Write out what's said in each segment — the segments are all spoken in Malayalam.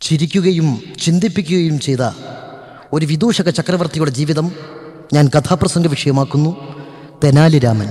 ചിരിക്കുകയും ചിന്തിപ്പിക്കുകയും ചെയ്ത ഒരു വിദൂഷക ചക്രവർത്തിയുടെ ജീവിതം ഞാൻ കഥാപ്രസംഗ വിഷയമാക്കുന്നു തെനാലിരാമൻ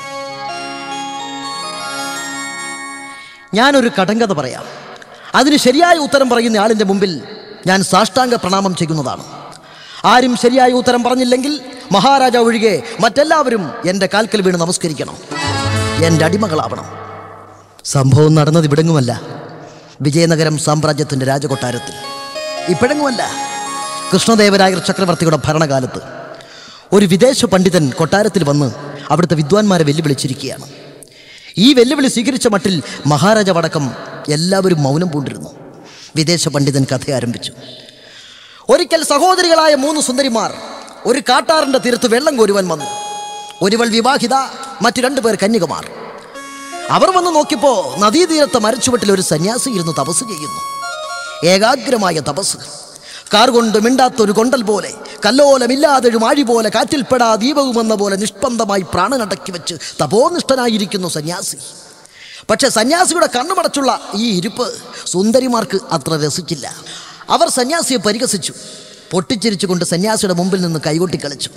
ഞാനൊരു കടങ്കഥ പറയാം അതിന് ശരിയായ ഉത്തരം പറയുന്ന ആളിൻ്റെ മുമ്പിൽ ഞാൻ സാഷ്ടാംഗ പ്രണാമം ചെയ്യുന്നതാണ് ആരും ശരിയായ ഉത്തരം പറഞ്ഞില്ലെങ്കിൽ മഹാരാജ ഒഴികെ മറ്റെല്ലാവരും എൻ്റെ കാൽക്കൽ വീണ് നമസ്കരിക്കണം എൻ്റെ അടിമകളാവണം സംഭവം നടന്നത് ഇവിടെങ്ങുമല്ല വിജയനഗരം സാമ്രാജ്യത്തിൻ്റെ രാജകൊട്ടാരത്തിൽ ഇപ്പോഴെങ്ങുമല്ല കൃഷ്ണദേവരായർ ചക്രവർത്തിയുടെ ഭരണകാലത്ത് ഒരു വിദേശ പണ്ഡിതൻ കൊട്ടാരത്തിൽ വന്ന് അവിടുത്തെ വിദ്വാൻമാരെ വെല്ലുവിളിച്ചിരിക്കുകയാണ് ഈ വെല്ലുവിളി സ്വീകരിച്ച മട്ടിൽ മഹാരാജാവടക്കം എല്ലാവരും മൗനം പൂണ്ടിരുന്നു വിദേശ പണ്ഡിതൻ കഥ ആരംഭിച്ചു ഒരിക്കൽ സഹോദരികളായ മൂന്ന് സുന്ദരിമാർ ഒരു കാട്ടാറിൻ്റെ തീരത്ത് വെള്ളം കോരുവാൻ വന്നു ഒരുവൾ വിവാഹിത മറ്റു രണ്ടുപേർ കന്യകമാർ അവർ വന്ന് നോക്കിയപ്പോൾ നദീതീരത്തെ മരച്ചുവട്ടിൽ ഒരു സന്യാസി ഇരുന്ന് തപസ് ചെയ്യുന്നു ഏകാഗ്രമായ തപസ് കാർ കൊണ്ട് മിണ്ടാത്ത ഒരു കൊണ്ടൽ പോലെ കല്ലോലമില്ലാതൊരു മാഴി പോലെ കാറ്റിൽപ്പെടാ ദീപവുമെന്ന പോലെ നിഷ്പന്ദമായി പ്രാണനടക്കി വെച്ച് തപോനിഷ്ഠനായിരിക്കുന്നു സന്യാസി പക്ഷെ സന്യാസിയുടെ കണ്ണുമടച്ചുള്ള ഈ ഇരിപ്പ് സുന്ദരിമാർക്ക് അത്ര രസിച്ചില്ല അവർ സന്യാസിയെ പരിഹസിച്ചു പൊട്ടിച്ചിരിച്ചുകൊണ്ട് സന്യാസിയുടെ മുമ്പിൽ നിന്ന് കൈകൊട്ടി കളിച്ചു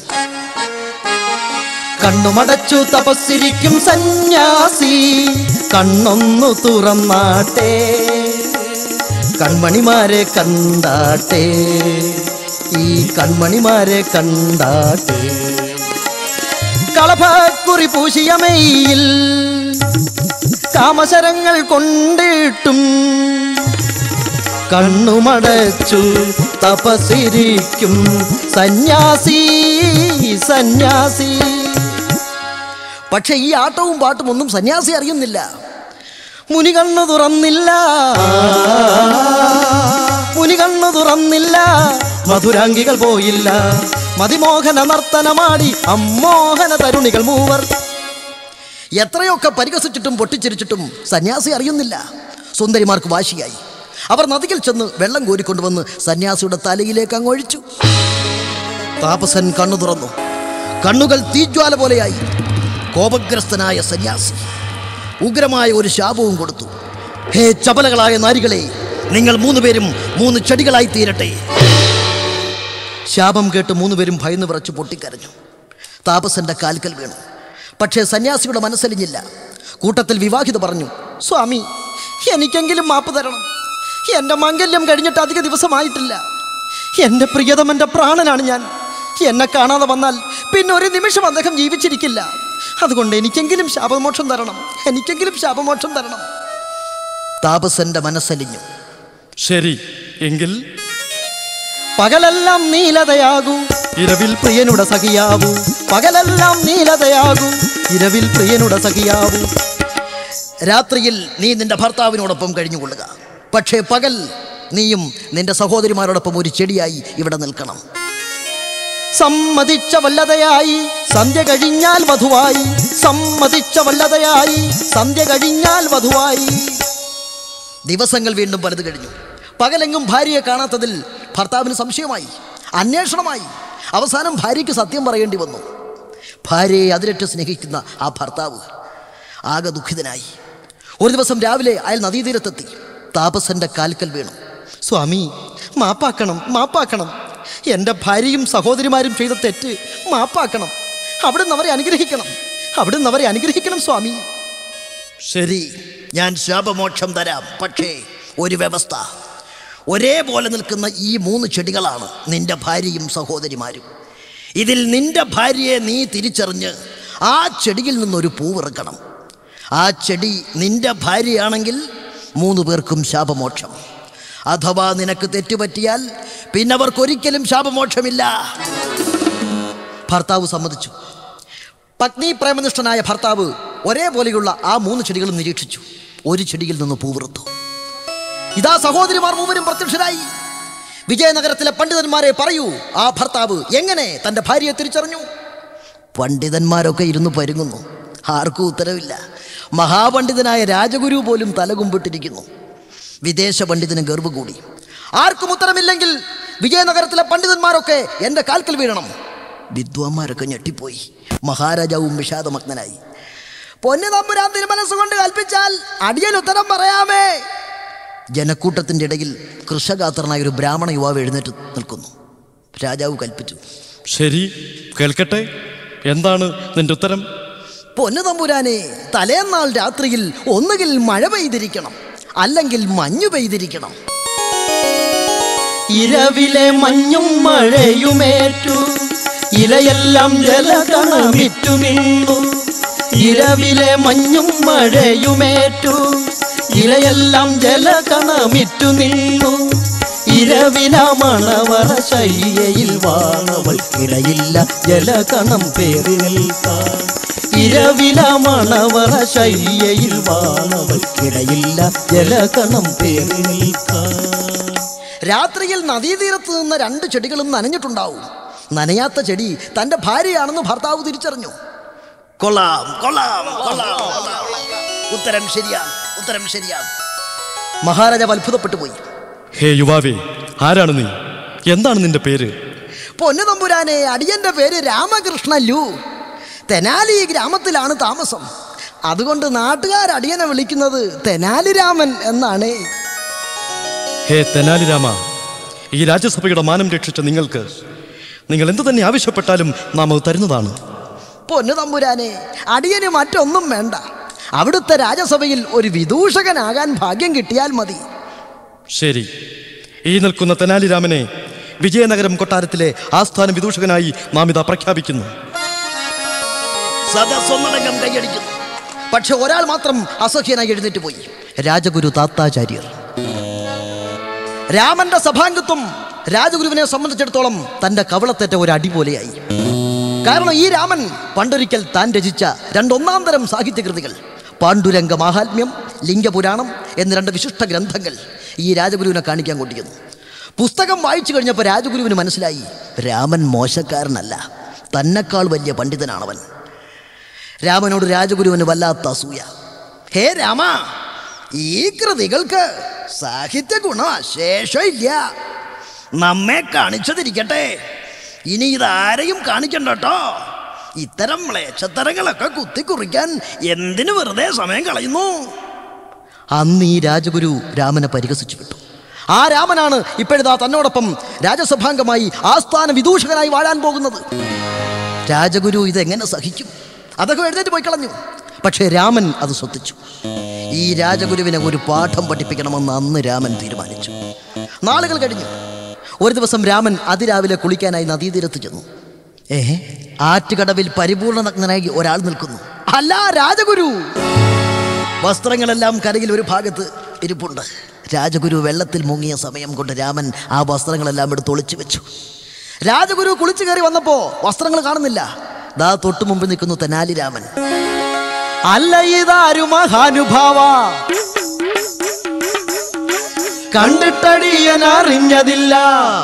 കണ്ണുമടച്ചു തപസ്സിരിക്കും സന്യാസി കണ്ണൊന്നു തുറന്നാട്ടെ കൺമണിമാരെ കണ്ടാട്ടെ ഈ കൺമണിമാരെ കണ്ടാട്ടെ കളഭക്കുറി പൂശിയ മെയ്യിൽ കാമശരങ്ങൾ കൊണ്ടിട്ടും കണ്ണുമടച്ചു തപസിരിക്കും സന്യാസി സന്യാസി പക്ഷെ ഈ ആട്ടവും പാട്ടും ഒന്നും സന്യാസി അറിയുന്നില്ല മുനി കണ്ണു തുറന്നില്ല മുനി കണ്ണു തുറന്നില്ല മധുരാംഗികൾ പോയില്ല മതിമോഹന നർത്തനമാടി അമ്മോഹന തരുണികൾ മൂവർ എത്രയൊക്കെ പരിഹസിച്ചിട്ടും പൊട്ടിച്ചിരിച്ചിട്ടും സന്യാസി അറിയുന്നില്ല സുന്ദരിമാർക്ക് വാശിയായി അവർ നദിയിൽ ചെന്ന് വെള്ളം കോരിക്കൊണ്ടുവന്ന് സന്യാസിയുടെ തലയിലേക്ക് അങ്ങ് ഒഴിച്ചു താപസൻ കണ്ണു തുറന്നു കണ്ണുകൾ തീജ്വാല പോലെയായി കോപഗ്രസ്തനായ സന്യാസി ഉഗ്രമായ ഒരു ശാപവും കൊടുത്തു ഹേ ചപലകളായ നാരികളെ നിങ്ങൾ മൂന്നുപേരും മൂന്ന് ചെടികളായി തീരട്ടെ ശാപം കേട്ട് മൂന്നുപേരും ഭയന്ന് വിറച്ച് പൊട്ടിക്കരഞ്ഞു താപസന്റെ കാൽക്കൽ വീണു പക്ഷേ സന്യാസിയുടെ മനസ്സലിഞ്ഞില്ല കൂട്ടത്തിൽ വിവാഹിത പറഞ്ഞു സ്വാമി എനിക്കെങ്കിലും മാപ്പ് തരണം എൻ്റെ മംഗല്യം കഴിഞ്ഞിട്ട് അധിക ദിവസമായിട്ടില്ല എൻ്റെ പ്രിയതമൻ്റെ പ്രാണനാണ് ഞാൻ എന്നെ കാണാതെ വന്നാൽ പിന്നെ ഒരു നിമിഷം അദ്ദേഹം ജീവിച്ചിരിക്കില്ല അതുകൊണ്ട് എനിക്കെങ്കിലും ശാപമോക്ഷം തരണം എനിക്കെങ്കിലും ശാപമോക്ഷം തരണം താപസന്റെ മനസ്സലിഞ്ഞു ശരി എങ്കിൽ പകലെല്ലാം നീലതയാകൂ ഇരവിൽ പ്രിയനുടെ സഖിയാവൂ പകലെല്ലാം നീലതയാകൂ ഇരവിൽ പ്രിയനുടെ സഖിയാവൂ രാത്രിയിൽ നീ നിന്റെ ഭർത്താവിനോടൊപ്പം കഴിഞ്ഞുകൊള്ളുക പക്ഷേ പകൽ നീയും നിന്റെ സഹോദരിമാരോടൊപ്പം ഒരു ചെടിയായി ഇവിടെ നിൽക്കണം സമ്മതിച്ച വല്ലതയായി സന്ധ്യ കഴിഞ്ഞാൽ വധുവായി സമ്മതിച്ച വല്ലതയായി സന്ധ്യ കഴിഞ്ഞാൽ വധുവായി ദിവസങ്ങൾ വീണ്ടും പലത് കഴിഞ്ഞു പകലെങ്ങും ഭാര്യയെ കാണാത്തതിൽ ഭർത്താവിന് സംശയമായി അന്വേഷണമായി അവസാനം ഭാര്യയ്ക്ക് സത്യം പറയേണ്ടി വന്നു ഭാര്യയെ അതിരറ്റ് സ്നേഹിക്കുന്ന ആ ഭർത്താവ് ആകെ ദുഃഖിതനായി ഒരു ദിവസം രാവിലെ അയാൾ നദീതീരത്തെത്തി താപസന്റെ കാൽക്കൽ വീണു സ്വാമി മാപ്പാക്കണം മാപ്പാക്കണം എൻ്റെ ഭാര്യയും സഹോദരിമാരും ചെയ്ത തെറ്റ് മാപ്പാക്കണം അവിടുന്ന് അവരെ അനുഗ്രഹിക്കണം അവിടുന്ന് അവരെ അനുഗ്രഹിക്കണം സ്വാമി ശരി ഞാൻ ശാപമോക്ഷം തരാം പക്ഷേ ഒരു വ്യവസ്ഥ ഒരേപോലെ നിൽക്കുന്ന ഈ മൂന്ന് ചെടികളാണ് നിന്റെ ഭാര്യയും സഹോദരിമാരും ഇതിൽ നിന്റെ ഭാര്യയെ നീ തിരിച്ചറിഞ്ഞ് ആ ചെടിയിൽ നിന്നൊരു പൂവിറക്കണം ആ ചെടി നിന്റെ ഭാര്യയാണെങ്കിൽ മൂന്ന് പേർക്കും ശാപമോക്ഷം അഥവാ നിനക്ക് തെറ്റുപറ്റിയാൽ പിന്നെ അവർക്കൊരിക്കലും ശാപമോക്ഷമില്ല ഭർത്താവ് സമ്മതിച്ചു പത്നി പ്രേമനിഷ്ഠനായ ഭർത്താവ് ഒരേപോലെയുള്ള ആ മൂന്ന് ചെടികളും നിരീക്ഷിച്ചു ഒരു ചെടിയിൽ നിന്ന് പൂവിറുത്തു ഇതാ സഹോദരിമാർ മൂവരും പ്രത്യക്ഷരായി വിജയനഗരത്തിലെ പണ്ഡിതന്മാരെ പറയൂ ആ ഭർത്താവ് എങ്ങനെ തൻ്റെ ഭാര്യയെ തിരിച്ചറിഞ്ഞു പണ്ഡിതന്മാരൊക്കെ ഇരുന്ന് പരുങ്ങുന്നു ആർക്കും ഉത്തരവില്ല മഹാപണ്ഡിതനായ രാജഗുരു പോലും തലകുമ്പിട്ടിരിക്കുന്നു വിദേശ പണ്ഡിതന് ഗർവ് കൂടി ആർക്കും ഉത്തരമില്ലെങ്കിൽ വിജയനഗരത്തിലെ പണ്ഡിതന്മാരൊക്കെ എൻ്റെ കാൽക്കൽ വീഴണം വിദ്വാന്മാരൊക്കെ ഞെട്ടിപ്പോയി മഹാരാജാവും വിഷാദമഗ്നനായി പൊന്നു തമ്പുരാൻ തിരുമനസ്സുകൊണ്ട് കൽപ്പിച്ചാൽ അടിയൻ ഉത്തരം പറയാമേ ജനക്കൂട്ടത്തിൻ്റെ ഇടയിൽ കൃഷഗാത്രനായ ഒരു ബ്രാഹ്മണ യുവാവ് എഴുന്നേറ്റ് നിൽക്കുന്നു രാജാവ് കൽപ്പിച്ചു ശരി കേൾക്കട്ടെ എന്താണ് നിന്റെ ഉത്തരം പൊന്നു തമ്പുരാനെ തലേന്നാൾ രാത്രിയിൽ ഒന്നുകിൽ മഴ പെയ്തിരിക്കണം അല്ലെങ്കിൽ മഞ്ഞു പെയ്തിരിക്കണം ഇരവിലെ മഞ്ഞും മഴയുമേറ്റു ഇലയെല്ലാം ജലകണമിറ്റു നിന്നു ഇരവിലെ മഞ്ഞും മഴയുമേറ്റു ഇലയെല്ലാം ജലകണമിറ്റു നിന്നു ഇരവില മണവറ ശയ്യയിൽ വാണവൾ ഇടയില്ല ജലകണം പേറി നിൽക്കാൻ ഇരവില മണവറ ശയ്യയിൽ വാണവൾ ഇടയില്ല ജലകണം പേറി നിൽക്കാൻ രാത്രിയിൽ നദീതീരത്ത് നിന്ന് രണ്ട് ചെടികളും നനഞ്ഞിട്ടുണ്ടാവും നനയാത്ത ചെടി തൻ്റെ ഭാര്യയാണെന്ന് ഭർത്താവ് തിരിച്ചറിഞ്ഞു കൊള്ളാം കൊള്ളാം കൊള്ളാം കൊള്ളാം. ഉത്തരം ശരിയാണ് ഉത്തരം ശരിയാണ് മഹാരാജാവ് അത്ഭുതപ്പെട്ടു പോയി ഹേ യുവാവേ ആരാണ് നീ എന്താണ് നിന്റെ പേര് പൊന്നു തമ്പുരാനെ അടിയന്റെ പേര് രാമകൃഷ്ണ ലു തെനാലി ഗ്രാമത്തിലാണ് താമസം അതുകൊണ്ട് നാട്ടുകാർ അടിയനെ വിളിക്കുന്നത് തെനാലി രാമൻ എന്നാണ് ഹേ തെനാലി രാമ ഈ രാജ്യസഭയുടെ മാനം രക്ഷിച്ച നിങ്ങൾക്ക് നിങ്ങൾ എന്തു തന്നെ ആവശ്യപ്പെട്ടാലും നാം അത് തരുന്നതാണ് പൊന്നു തമ്പുരാനെ അടിയന് മറ്റൊന്നും വേണ്ട അവിടുത്തെ രാജസഭയിൽ ഒരു വിദൂഷകനാകാൻ ഭാഗ്യം കിട്ടിയാൽ മതി ശരി ഈ നിൽക്കുന്ന തെനാലി രാമനെ വിജയനഗരം കൊട്ടാരത്തിലെ ആസ്ഥാന വിദൂഷകനായി നാം ഇതാ പ്രഖ്യാപിക്കുന്നു സദസ്സൊന്നടങ്കം കൈയടിക്കുന്നു പക്ഷെ ഒരാൾ മാത്രം അസഹ്യനായി എഴുന്നേറ്റ് പോയി രാജഗുരു താത്താചാര്യർ രാമന്റെ സഭാംഗത്വം രാജഗുരുവിനെ സംബന്ധിച്ചിടത്തോളം തന്റെ കവളത്തേറ്റ ഒരു അടി പോലെയായി കാരണം ഈ രാമൻ പണ്ടൊരിക്കൽ താൻ രചിച്ച രണ്ടൊന്നാം തരം സാഹിത്യകൃതികൾ പാണ്ഡുരംഗ മാഹാത്മ്യം ലിംഗപുരാണം എന്ന രണ്ട് വിശിഷ്ട ഗ്രന്ഥങ്ങൾ ഈ രാജഗുരുവിനെ കാണിക്കാൻ കൊണ്ടിരുന്നു പുസ്തകം വായിച്ചു കഴിഞ്ഞപ്പോൾ രാജഗുരുവിന് മനസ്സിലായി രാമൻ മോശക്കാരനല്ല തന്നെക്കാൾ വലിയ പണ്ഡിതനാണവൻ രാമനോട് രാജഗുരുവിന് വല്ലാത്ത അസൂയ ഹേ രാമ ഈ കൃതികൾക്ക് സാഹിത്യ ഗുണം ശേഷമില്ല നമ്മെ കാണിച്ചതിരിക്കട്ടെ ഇനി ഇതാരെയും കാണിക്കണ്ട കേട്ടോ ഇത്തരം മ്ലേച്ഛത്തരങ്ങളൊക്കെ കുത്തിക്കുറിക്കാൻ എന്തിനു വെറുതെ സമയം കളയുന്നു അന്ന് ഈ രാജഗുരു രാമനെ പരിഹസിച്ചു വിട്ടു ആ രാമനാണ് ഇപ്പോഴിതാ തന്നോടൊപ്പം രാജസഭാംഗമായി ആസ്ഥാന വിദൂഷകനായി വാഴാൻ പോകുന്നത് രാജഗുരു ഇതെങ്ങനെ സഹിക്കും അതൊക്കെ എഴുന്നേറ്റ് പോയി കളഞ്ഞു പക്ഷേ രാമൻ അത് ശ്രദ്ധിച്ചു ഈ രാജഗുരുവിനെ ഒരു പാഠം പഠിപ്പിക്കണമെന്ന് അന്ന് രാമൻ തീരുമാനിച്ചു നാളുകൾ കഴിഞ്ഞു ഒരു ദിവസം രാമൻ അതിരാവിലെ കുളിക്കാനായി നദീതീരത്ത് ചെന്നു ഏ ആറ്റുകടവിൽ പരിപൂർണ നഗ്നനായി ഒരാൾ നിൽക്കുന്നു അല്ല രാജഗുരു വസ്ത്രങ്ങളെല്ലാം കരയിൽ ഒരു ഭാഗത്ത് ഇരിപ്പുണ്ട് രാജഗുരു വെള്ളത്തിൽ മുങ്ങിയ സമയം കൊണ്ട് രാമൻ ആ വസ്ത്രങ്ങളെല്ലാം എടുത്ത് ഒളിച്ചു വെച്ചു രാജഗുരു കുളിച്ചു കയറി വന്നപ്പോ വസ്ത്രങ്ങൾ കാണുന്നില്ല ദാ തൊട്ടു മുമ്പ് നിൽക്കുന്നു തെനാലി രാമൻ അല്ല ഇതാരു മഹാനുഭാവ കണ്ടിട്ടടിയൻ അറിഞ്ഞതില്ല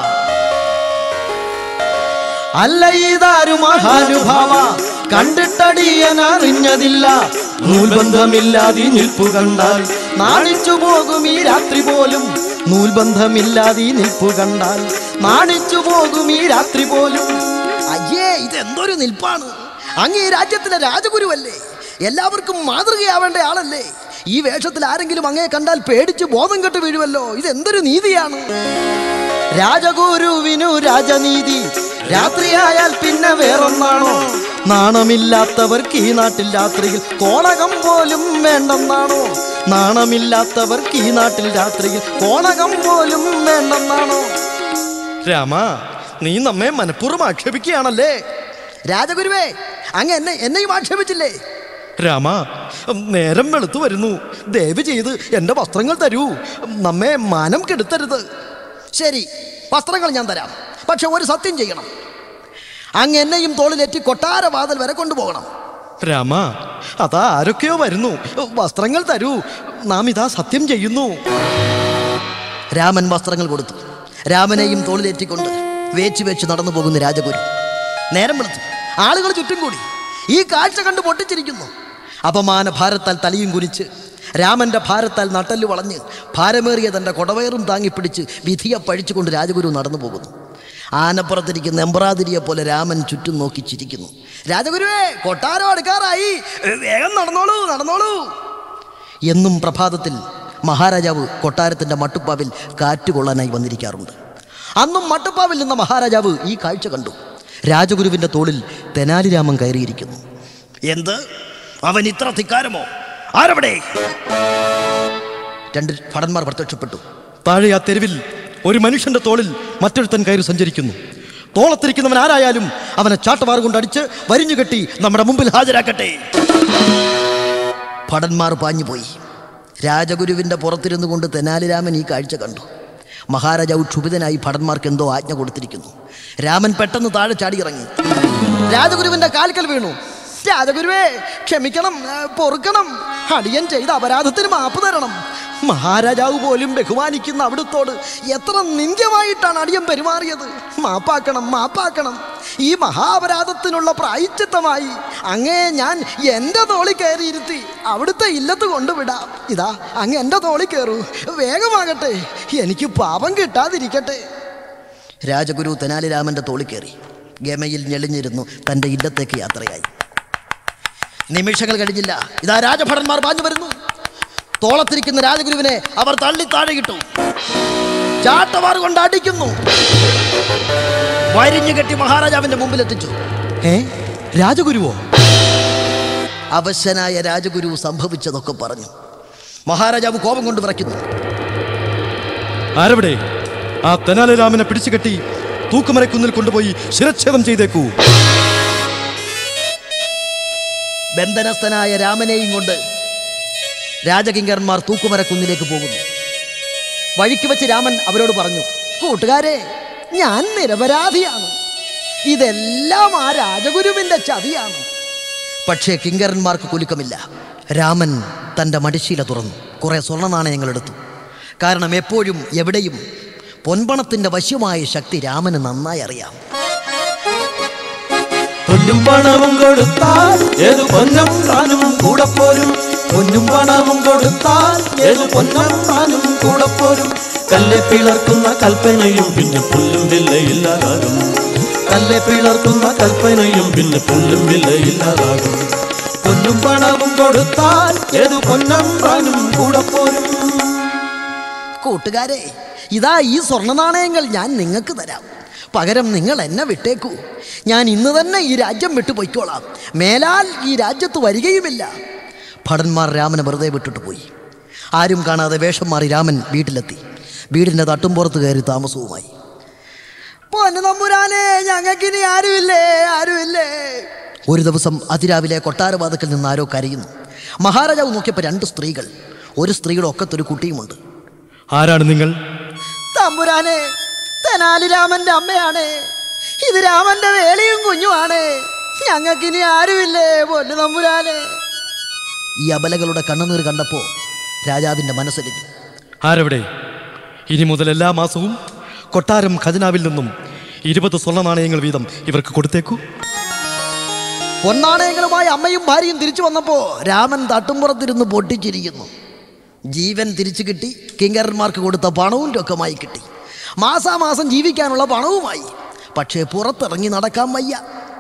അല്ല ഇതാരു മഹാനുഭാവ കണ്ടിട്ടടിയൻ അറിഞ്ഞതില്ല നൂൽബന്ധമില്ലാതെ നിൽപ്പു കണ്ടാൽ നാണിച്ചു പോകും ഈ രാത്രി പോലും നൂൽബന്ധമില്ലാതെ നിൽപ്പു കണ്ടാൽ നാണിച്ചു പോകും ഈ രാത്രി പോലും അയ്യേ ഇതെന്തൊരു നിൽപ്പാണ് അങ്ങ് ഈ രാജ്യത്തിലെ രാജഗുരുവല്ലേ എല്ലാവർക്കും മാതൃകയാവേണ്ട ആളല്ലേ ഈ വേഷത്തിൽ ആരെങ്കിലും അങ്ങേ കണ്ടാൽ പേടിച്ച് ബോധം കെട്ട് വീഴുമല്ലോ ഇതെന്തൊരു നീതിയാണ് രാജഗുരുവിനു രാജനീതി രാത്രിയായാൽ പിന്നെ വേറൊന്നാണോ നാണമില്ലാത്തവർക്ക് ഈ നാട്ടിൽ രാത്രിയിൽ കോണകം പോലും വേണ്ടെന്നാണോ നാണമില്ലാത്തവർക്ക് ഈ നാട്ടിൽ രാത്രിയിൽ കോണകം പോലും വേണ്ടെന്നാണോ രാമ നീ നമ്മെ മനഃപൂർവ്വം ആക്ഷേപിക്കുകയാണല്ലേ രാജഗുരുവേ അങ്ങ് എന്നെ എന്നെയും ആക്ഷേപിച്ചില്ലേ രാമ നേരം വെളുത്തു വരുന്നു ദയവ് ചെയ്ത് എൻ്റെ വസ്ത്രങ്ങൾ തരൂ നമ്മെ മാനം കെടുത്തരുത് ശരി വസ്ത്രങ്ങൾ ഞാൻ തരാം പക്ഷെ ഒരു സത്യം ചെയ്യണം അങ്ങ് എന്നെയും തോളിലേറ്റി കൊട്ടാരവാതിൽ വരെ കൊണ്ടുപോകണം രാമ അതാ ആരൊക്കെയോ വരുന്നു വസ്ത്രങ്ങൾ തരൂ നാം ഇതാ സത്യം ചെയ്യുന്നു രാമൻ വസ്ത്രങ്ങൾ കൊടുത്തു രാമനെയും തോളിലേറ്റിക്കൊണ്ട് വേച്ച് വെച്ച് നടന്നു പോകുന്ന രാജഗുരു നേരം വെളുത്തു ആളുകൾ ചുറ്റും കൂടി ഈ കാഴ്ച കണ്ട് പൊട്ടിച്ചിരിക്കുന്നു അപമാന ഭാരത്താൽ തലയും കുനിച്ച് രാമന്റെ ഭാരത്താൽ നട്ടല് വളഞ്ഞ് ഭാരമേറിയ തൻ്റെ കൊടവയറും താങ്ങിപ്പിടിച്ച് വിധിയെ പഴിച്ചുകൊണ്ട് രാജഗുരു നടന്നു പോകുന്നു ആനപ്പുറത്തിരിക്കുന്ന എമ്പ്രാതിരിയെ പോലെ രാമൻ ചുറ്റും നോക്കി ചിരിക്കുന്നു രാജഗുരുവേ കൊട്ടാരം അടുക്കാറായി വേഗം നടന്നോളൂ നടന്നോളൂ എന്നും പ്രഭാതത്തിൽ മഹാരാജാവ് കൊട്ടാരത്തിൻ്റെ മട്ടുപ്പാവിൽ കാറ്റ് കൊള്ളാനായി വന്നിരിക്കാറുണ്ട് അന്നും മട്ടുപ്പാവിൽ നിന്ന മഹാരാജാവ് ഈ കാഴ്ച കണ്ടു രാജഗുരുവിൻ്റെ തോളിൽ തെനാലിരാമൻ കയറിയിരിക്കുന്നു എന്ത് അവൻ ഇത്ര ധിക്കാരമോ ആരവിടെ രണ്ട് ഭടന്മാർ പ്രത്യക്ഷപ്പെട്ടു താഴെ ആ തെരുവിൽ ഒരു മനുഷ്യന്റെ തോളിൽ മറ്റൊരുത്തൻ കയറി സഞ്ചരിക്കുന്നു തോളത്തിരിക്കുന്നവൻ ആരായാലും അവനെ ചാട്ടവാറ് കൊണ്ട് അടിച്ച് വരിഞ്ഞു കെട്ടി നമ്മുടെ മുമ്പിൽ ഹാജരാക്കട്ടെ ഭടന്മാർ പാഞ്ഞുപോയി രാജഗുരുവിൻ്റെ പുറത്തിരുന്നു കൊണ്ട് തെനാലിരാമൻ ഈ കാഴ്ച കണ്ടു മഹാരാജാവ് ക്ഷുഭിതനായി ഭടന്മാർക്ക് എന്തോ ആജ്ഞ കൊടുത്തിരിക്കുന്നു രാമൻ പെട്ടെന്ന് താഴെ ചാടിയിറങ്ങി രാജഗുരുവിൻ്റെ കാൽക്കൽ വീണു രാജഗുരുവേ ക്ഷമിക്കണം ഏ, പൊറുക്കണം അടിയൻ ചെയ്ത അപരാധത്തിന് മാപ്പ് തരണം മഹാരാജാവ് പോലും ബഹുമാനിക്കുന്ന അവിടുത്തോട് എത്ര നിന്ദ്യമായിട്ടാണ് അടിയൻ പെരുമാറിയത് മാപ്പാക്കണം മാപ്പാക്കണം ഈ മഹാപരാധത്തിനുള്ള പ്രായച്ചിത്തമായി അങ്ങേ ഞാൻ എൻ്റെ തോളി കയറിയിരുത്തി അവിടുത്തെ ഇല്ലത്ത് കൊണ്ടുവിടാം ഇതാ അങ്ങ് എൻ്റെ തോളി കയറൂ വേഗമാകട്ടെ എനിക്ക് പാപം കിട്ടാതിരിക്കട്ടെ രാജഗുരു തെനാലിരാമൻ്റെ തോളി കയറി ഗമയിൽ ഞെളിഞ്ഞിരുന്നു തൻ്റെ ഇല്ലത്തേക്ക് യാത്രയായി നിമിഷങ്ങൾ കഴിഞ്ഞില്ല ഇതാ രാജഭടന്മാർ പാഞ്ഞു വരുന്നു തോളത്തിരിക്കുന്ന രാജഗുരുവിനെ അവർ തള്ളി താഴെ കിട്ടു ചാട്ടവാറ് കൊണ്ട് അടിക്കുന്നു വരിഞ്ഞു കെട്ടി മഹാരാജാവിന്റെ മുമ്പിൽ എത്തിച്ചു ഏ രാജഗുരുവോ അവശനായ രാജഗുരു സംഭവിച്ചതൊക്കെ പറഞ്ഞു മഹാരാജാവ് കോപം കൊണ്ട് വിറയ്ക്കുന്നു ആരവിടെ ആ തെനാലിരാമനെ പിടിച്ചു കെട്ടി തൂക്കുമരക്കുന്നിൽ കൊണ്ടുപോയി ശിരച്ഛേദം ചെയ്തേക്കൂ ബന്ധനസ്ഥനായ രാമനെയും കൊണ്ട് രാജകിങ്കരന്മാർ തൂക്കുമരക്കുന്നിലേക്ക് പോകുന്നു വഴിക്ക് വെച്ച് രാമൻ അവരോട് പറഞ്ഞു കൂട്ടുകാരെ ഞാൻ നിരപരാധിയാണ് ഇതെല്ലാം ആ രാജഗുരുവിൻ്റെ ചതിയാണ് പക്ഷേ കിങ്കരന്മാർക്ക് കുലുക്കമില്ല രാമൻ തൻ്റെ മടിശീല തുറന്നു കുറേ സ്വർണ്ണ നാണയങ്ങൾ എടുത്തു കാരണം എപ്പോഴും എവിടെയും പൊൻപണത്തിൻ്റെ വശ്യമായ ശക്തി രാമന് നന്നായി അറിയാം പൊന്നും പണവും കൊടുത്താൽ ഏതു പൊന്നും താനും കൂടെ പോരും പൊന്നും പണവും കൊടുത്താൽ ഏതു പൊന്നും താനും കൂടെ പോരും കല്ലെ പിളർക്കുന്ന കൽപ്പനയും പിന്നെ പുല്ലും വില്ലയില്ലാതാകും കല്ലെ പിളർക്കുന്ന കൽപ്പനയും പിന്നെ പുല്ലും വില്ലയില്ലാതാകും പൊന്നും പണവും കൊടുത്താൽ ഏതു പൊന്നും താനും കൂടെ പോരും കൂട്ടുകാരെ ഇതാ ഈ സ്വർണ്ണ നാണയങ്ങൾ ഞാൻ നിങ്ങൾക്ക് തരാം പകരം നിങ്ങൾ എന്നെ വിട്ടേക്കൂ ഞാൻ ഇന്ന് തന്നെ ഈ രാജ്യം വിട്ടു പൊയ്ക്കോളാം മേലാൽ ഈ രാജ്യത്ത് വരികയുമില്ല ഭടന്മാർ രാമനെ വെറുതെ വിട്ടിട്ട് പോയി ആരും കാണാതെ വേഷം മാറി രാമൻ വീട്ടിലെത്തി വീടിൻ്റെ തട്ടുംപുറത്ത് കയറി താമസവുമായി പൊന്നു തമ്പുരാനെ ഞങ്ങൾക്കിനി ആരുമില്ലേ ആരുമില്ലേ ഒരു ദിവസം അതിരാവിലെ കൊട്ടാരവാദക്കിൽ നിന്ന് ആരോ കരയുന്നു മഹാരാജാവ് നോക്കിയപ്പോൾ രണ്ട് സ്ത്രീകൾ ഒരു സ്ത്രീയുടെ ഒക്കത്തൊരു കുട്ടിയുമുണ്ട് ആരാണ് നിങ്ങൾ തമ്പുരാനെ തെനാലി രാമന്റെ അമ്മയാണ് ഇത് രാമന്റെ വേലയും കുഞ്ഞുമാണ് ഞങ്ങൾക്കിനി ആരുമില്ലേ പൊന്നു തമ്പുരാനെ ഈ അബലകളുടെ കണ്ണുനീർ കണ്ടപ്പോൾ രാജാവിൻ്റെ മനസ്സലിഞ്ഞു ആരവിടെ ഇനി മുതൽ എല്ലാ മാസവും കൊട്ടാരം ഖജനാവിൽ നിന്നും ഇരുപത് സ്വർണ്ണ നാണയങ്ങൾ വീതം ഇവർക്ക് കൊടുത്തേക്കൂ പൊന്നാണയങ്ങളുമായി അമ്മയും ഭാര്യയും തിരിച്ചു വന്നപ്പോൾ രാമൻ തട്ടുംപുറത്തിരുന്ന് പൊട്ടിച്ചിരിക്കുന്നു ജീവൻ തിരിച്ചു കിട്ടി കിങ്കരന്മാർക്ക് കൊടുത്ത പണവും രൊക്കമായി കിട്ടി മാസാമാസം ജീവിക്കാനുള്ള പണവുമായി പക്ഷേ പുറത്തിറങ്ങി നടക്കാൻ വയ്യ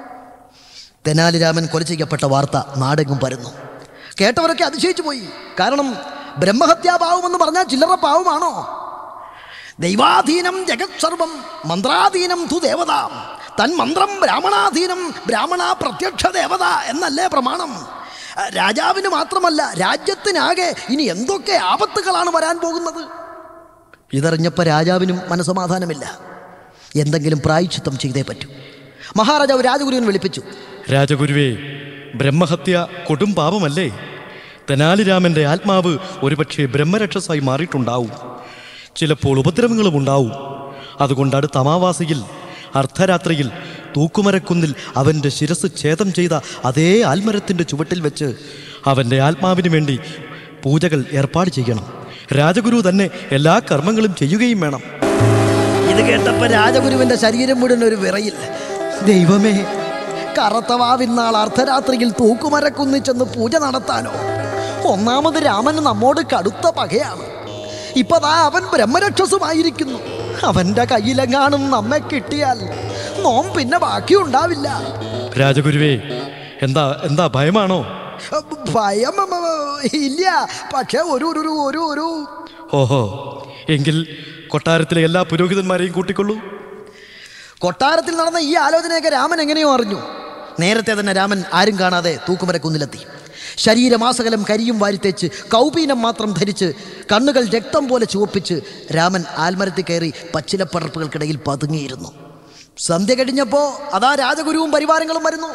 തെനാലി രാമൻ കൊല ചെയ്യപ്പെട്ട വാർത്ത നാടെങ്ങും പരന്നു കേട്ടവരൊക്കെ അതിശയിച്ചു പോയി കാരണം ബ്രഹ്മഹത്യാഭാവമെന്ന് പറഞ്ഞാൽ ചില്ലറ പാവമാണോ ദൈവാധീനം ജഗത് സർവം മന്ത്രാധീനം തു ദേവത തൻ മന്ത്രം ബ്രാഹ്മണാധീനം ബ്രാഹ്മണ പ്രത്യക്ഷ ദേവത എന്നല്ലേ പ്രമാണം ആ, രാജാവിന് മാത്രമല്ല രാജ്യത്തിനാകെ ഇനി എന്തൊക്കെ ആപത്തുകളാണ് വരാൻ പോകുന്നത് ഇതറിഞ്ഞപ്പോൾ രാജാവിനും മനസമാധാനമില്ല എന്തെങ്കിലും പ്രായച്ചിത്തം ചെയ്തേ പറ്റൂ മഹാരാജാവ് രാജഗുരുവിനെ വിളിപ്പിച്ചു രാജഗുരുവേ ബ്രഹ്മഹത്യ കൊടും പാപമല്ലേ തെനാലിരാമന്റെ ആത്മാവ് ഒരുപക്ഷെ ബ്രഹ്മരക്ഷസായി മാറിയിട്ടുണ്ടാവും ചിലപ്പോൾ ഉപദ്രവങ്ങളും ഉണ്ടാവും അതുകൊണ്ട് അടുത്ത അമാവാസിയിൽ അർദ്ധരാത്രിയിൽ തൂക്കുമരക്കുന്നിൽ അവൻ്റെ ശിരസ് ഛേദം ചെയ്ത അതേ ആൽമരത്തിൻ്റെ ചുവട്ടിൽ വെച്ച് അവൻ്റെ ആത്മാവിന് വേണ്ടി പൂജകൾ ഏർപ്പാട് ചെയ്യണം രാജഗുരു തന്നെ എല്ലാ കർമ്മങ്ങളും ചെയ്യുകയും വേണം ഇത് കേട്ടപ്പോൾ രാജഗുരുവിൻ്റെ ശരീരം മുഴുവൻ ഒരു വിറയിൽ ദൈവമേ കറുത്തവാവിന്നാൾ അർദ്ധരാത്രിയിൽ തൂക്കുമരക്കുന്നിച്ചെന്ന് പൂജ നടത്താനോ ഒന്നാമത് രാമന് നമ്മോട് കടുത്ത പകയാണ് ഇപ്പതാ അവൻ ബ്രഹ്മരക്ഷസുമായിരിക്കുന്നു അവൻ്റെ കയ്യിലെങ്ങാനും നമ്മെ കിട്ടിയാൽ നോം പിന്നെ ബാക്കിയുണ്ടാവില്ല രാജഗുരുവേ എന്താ എന്താ ഭയമാണോ ഭയം ഉം, ഉം, ഇല്ല പക്ഷെ ഒരു ഒരു ഒരു ഒരു ഒരു ഓഹോ എങ്കിൽ കൊട്ടാരത്തിലെ എല്ലാ പുരോഹിതന്മാരെയും കൂട്ടിക്കൊള്ളൂ കൊട്ടാരത്തിൽ നടന്ന ഈ ആലോചനയൊക്കെ രാമൻ എങ്ങനെയോ അറിഞ്ഞു നേരത്തെ തന്നെ രാമൻ ആരും കാണാതെ തൂക്കുമര കുന്നിലെത്തി ശരീരമാസകലം കരിയും വാരിത്തേച്ച് കൗപീനം മാത്രം ധരിച്ച് കണ്ണുകൾ രക്തം പോലെ ചുവപ്പിച്ച് രാമൻ ആൽമരത്തിൽ കയറി പച്ചിലപ്പടർപ്പുകൾക്കിടയിൽ പതുങ്ങിയിരുന്നു സന്ധ്യ കഴിഞ്ഞപ്പോ അതാ രാജഗുരുവും പരിവാരങ്ങളും വരുന്നു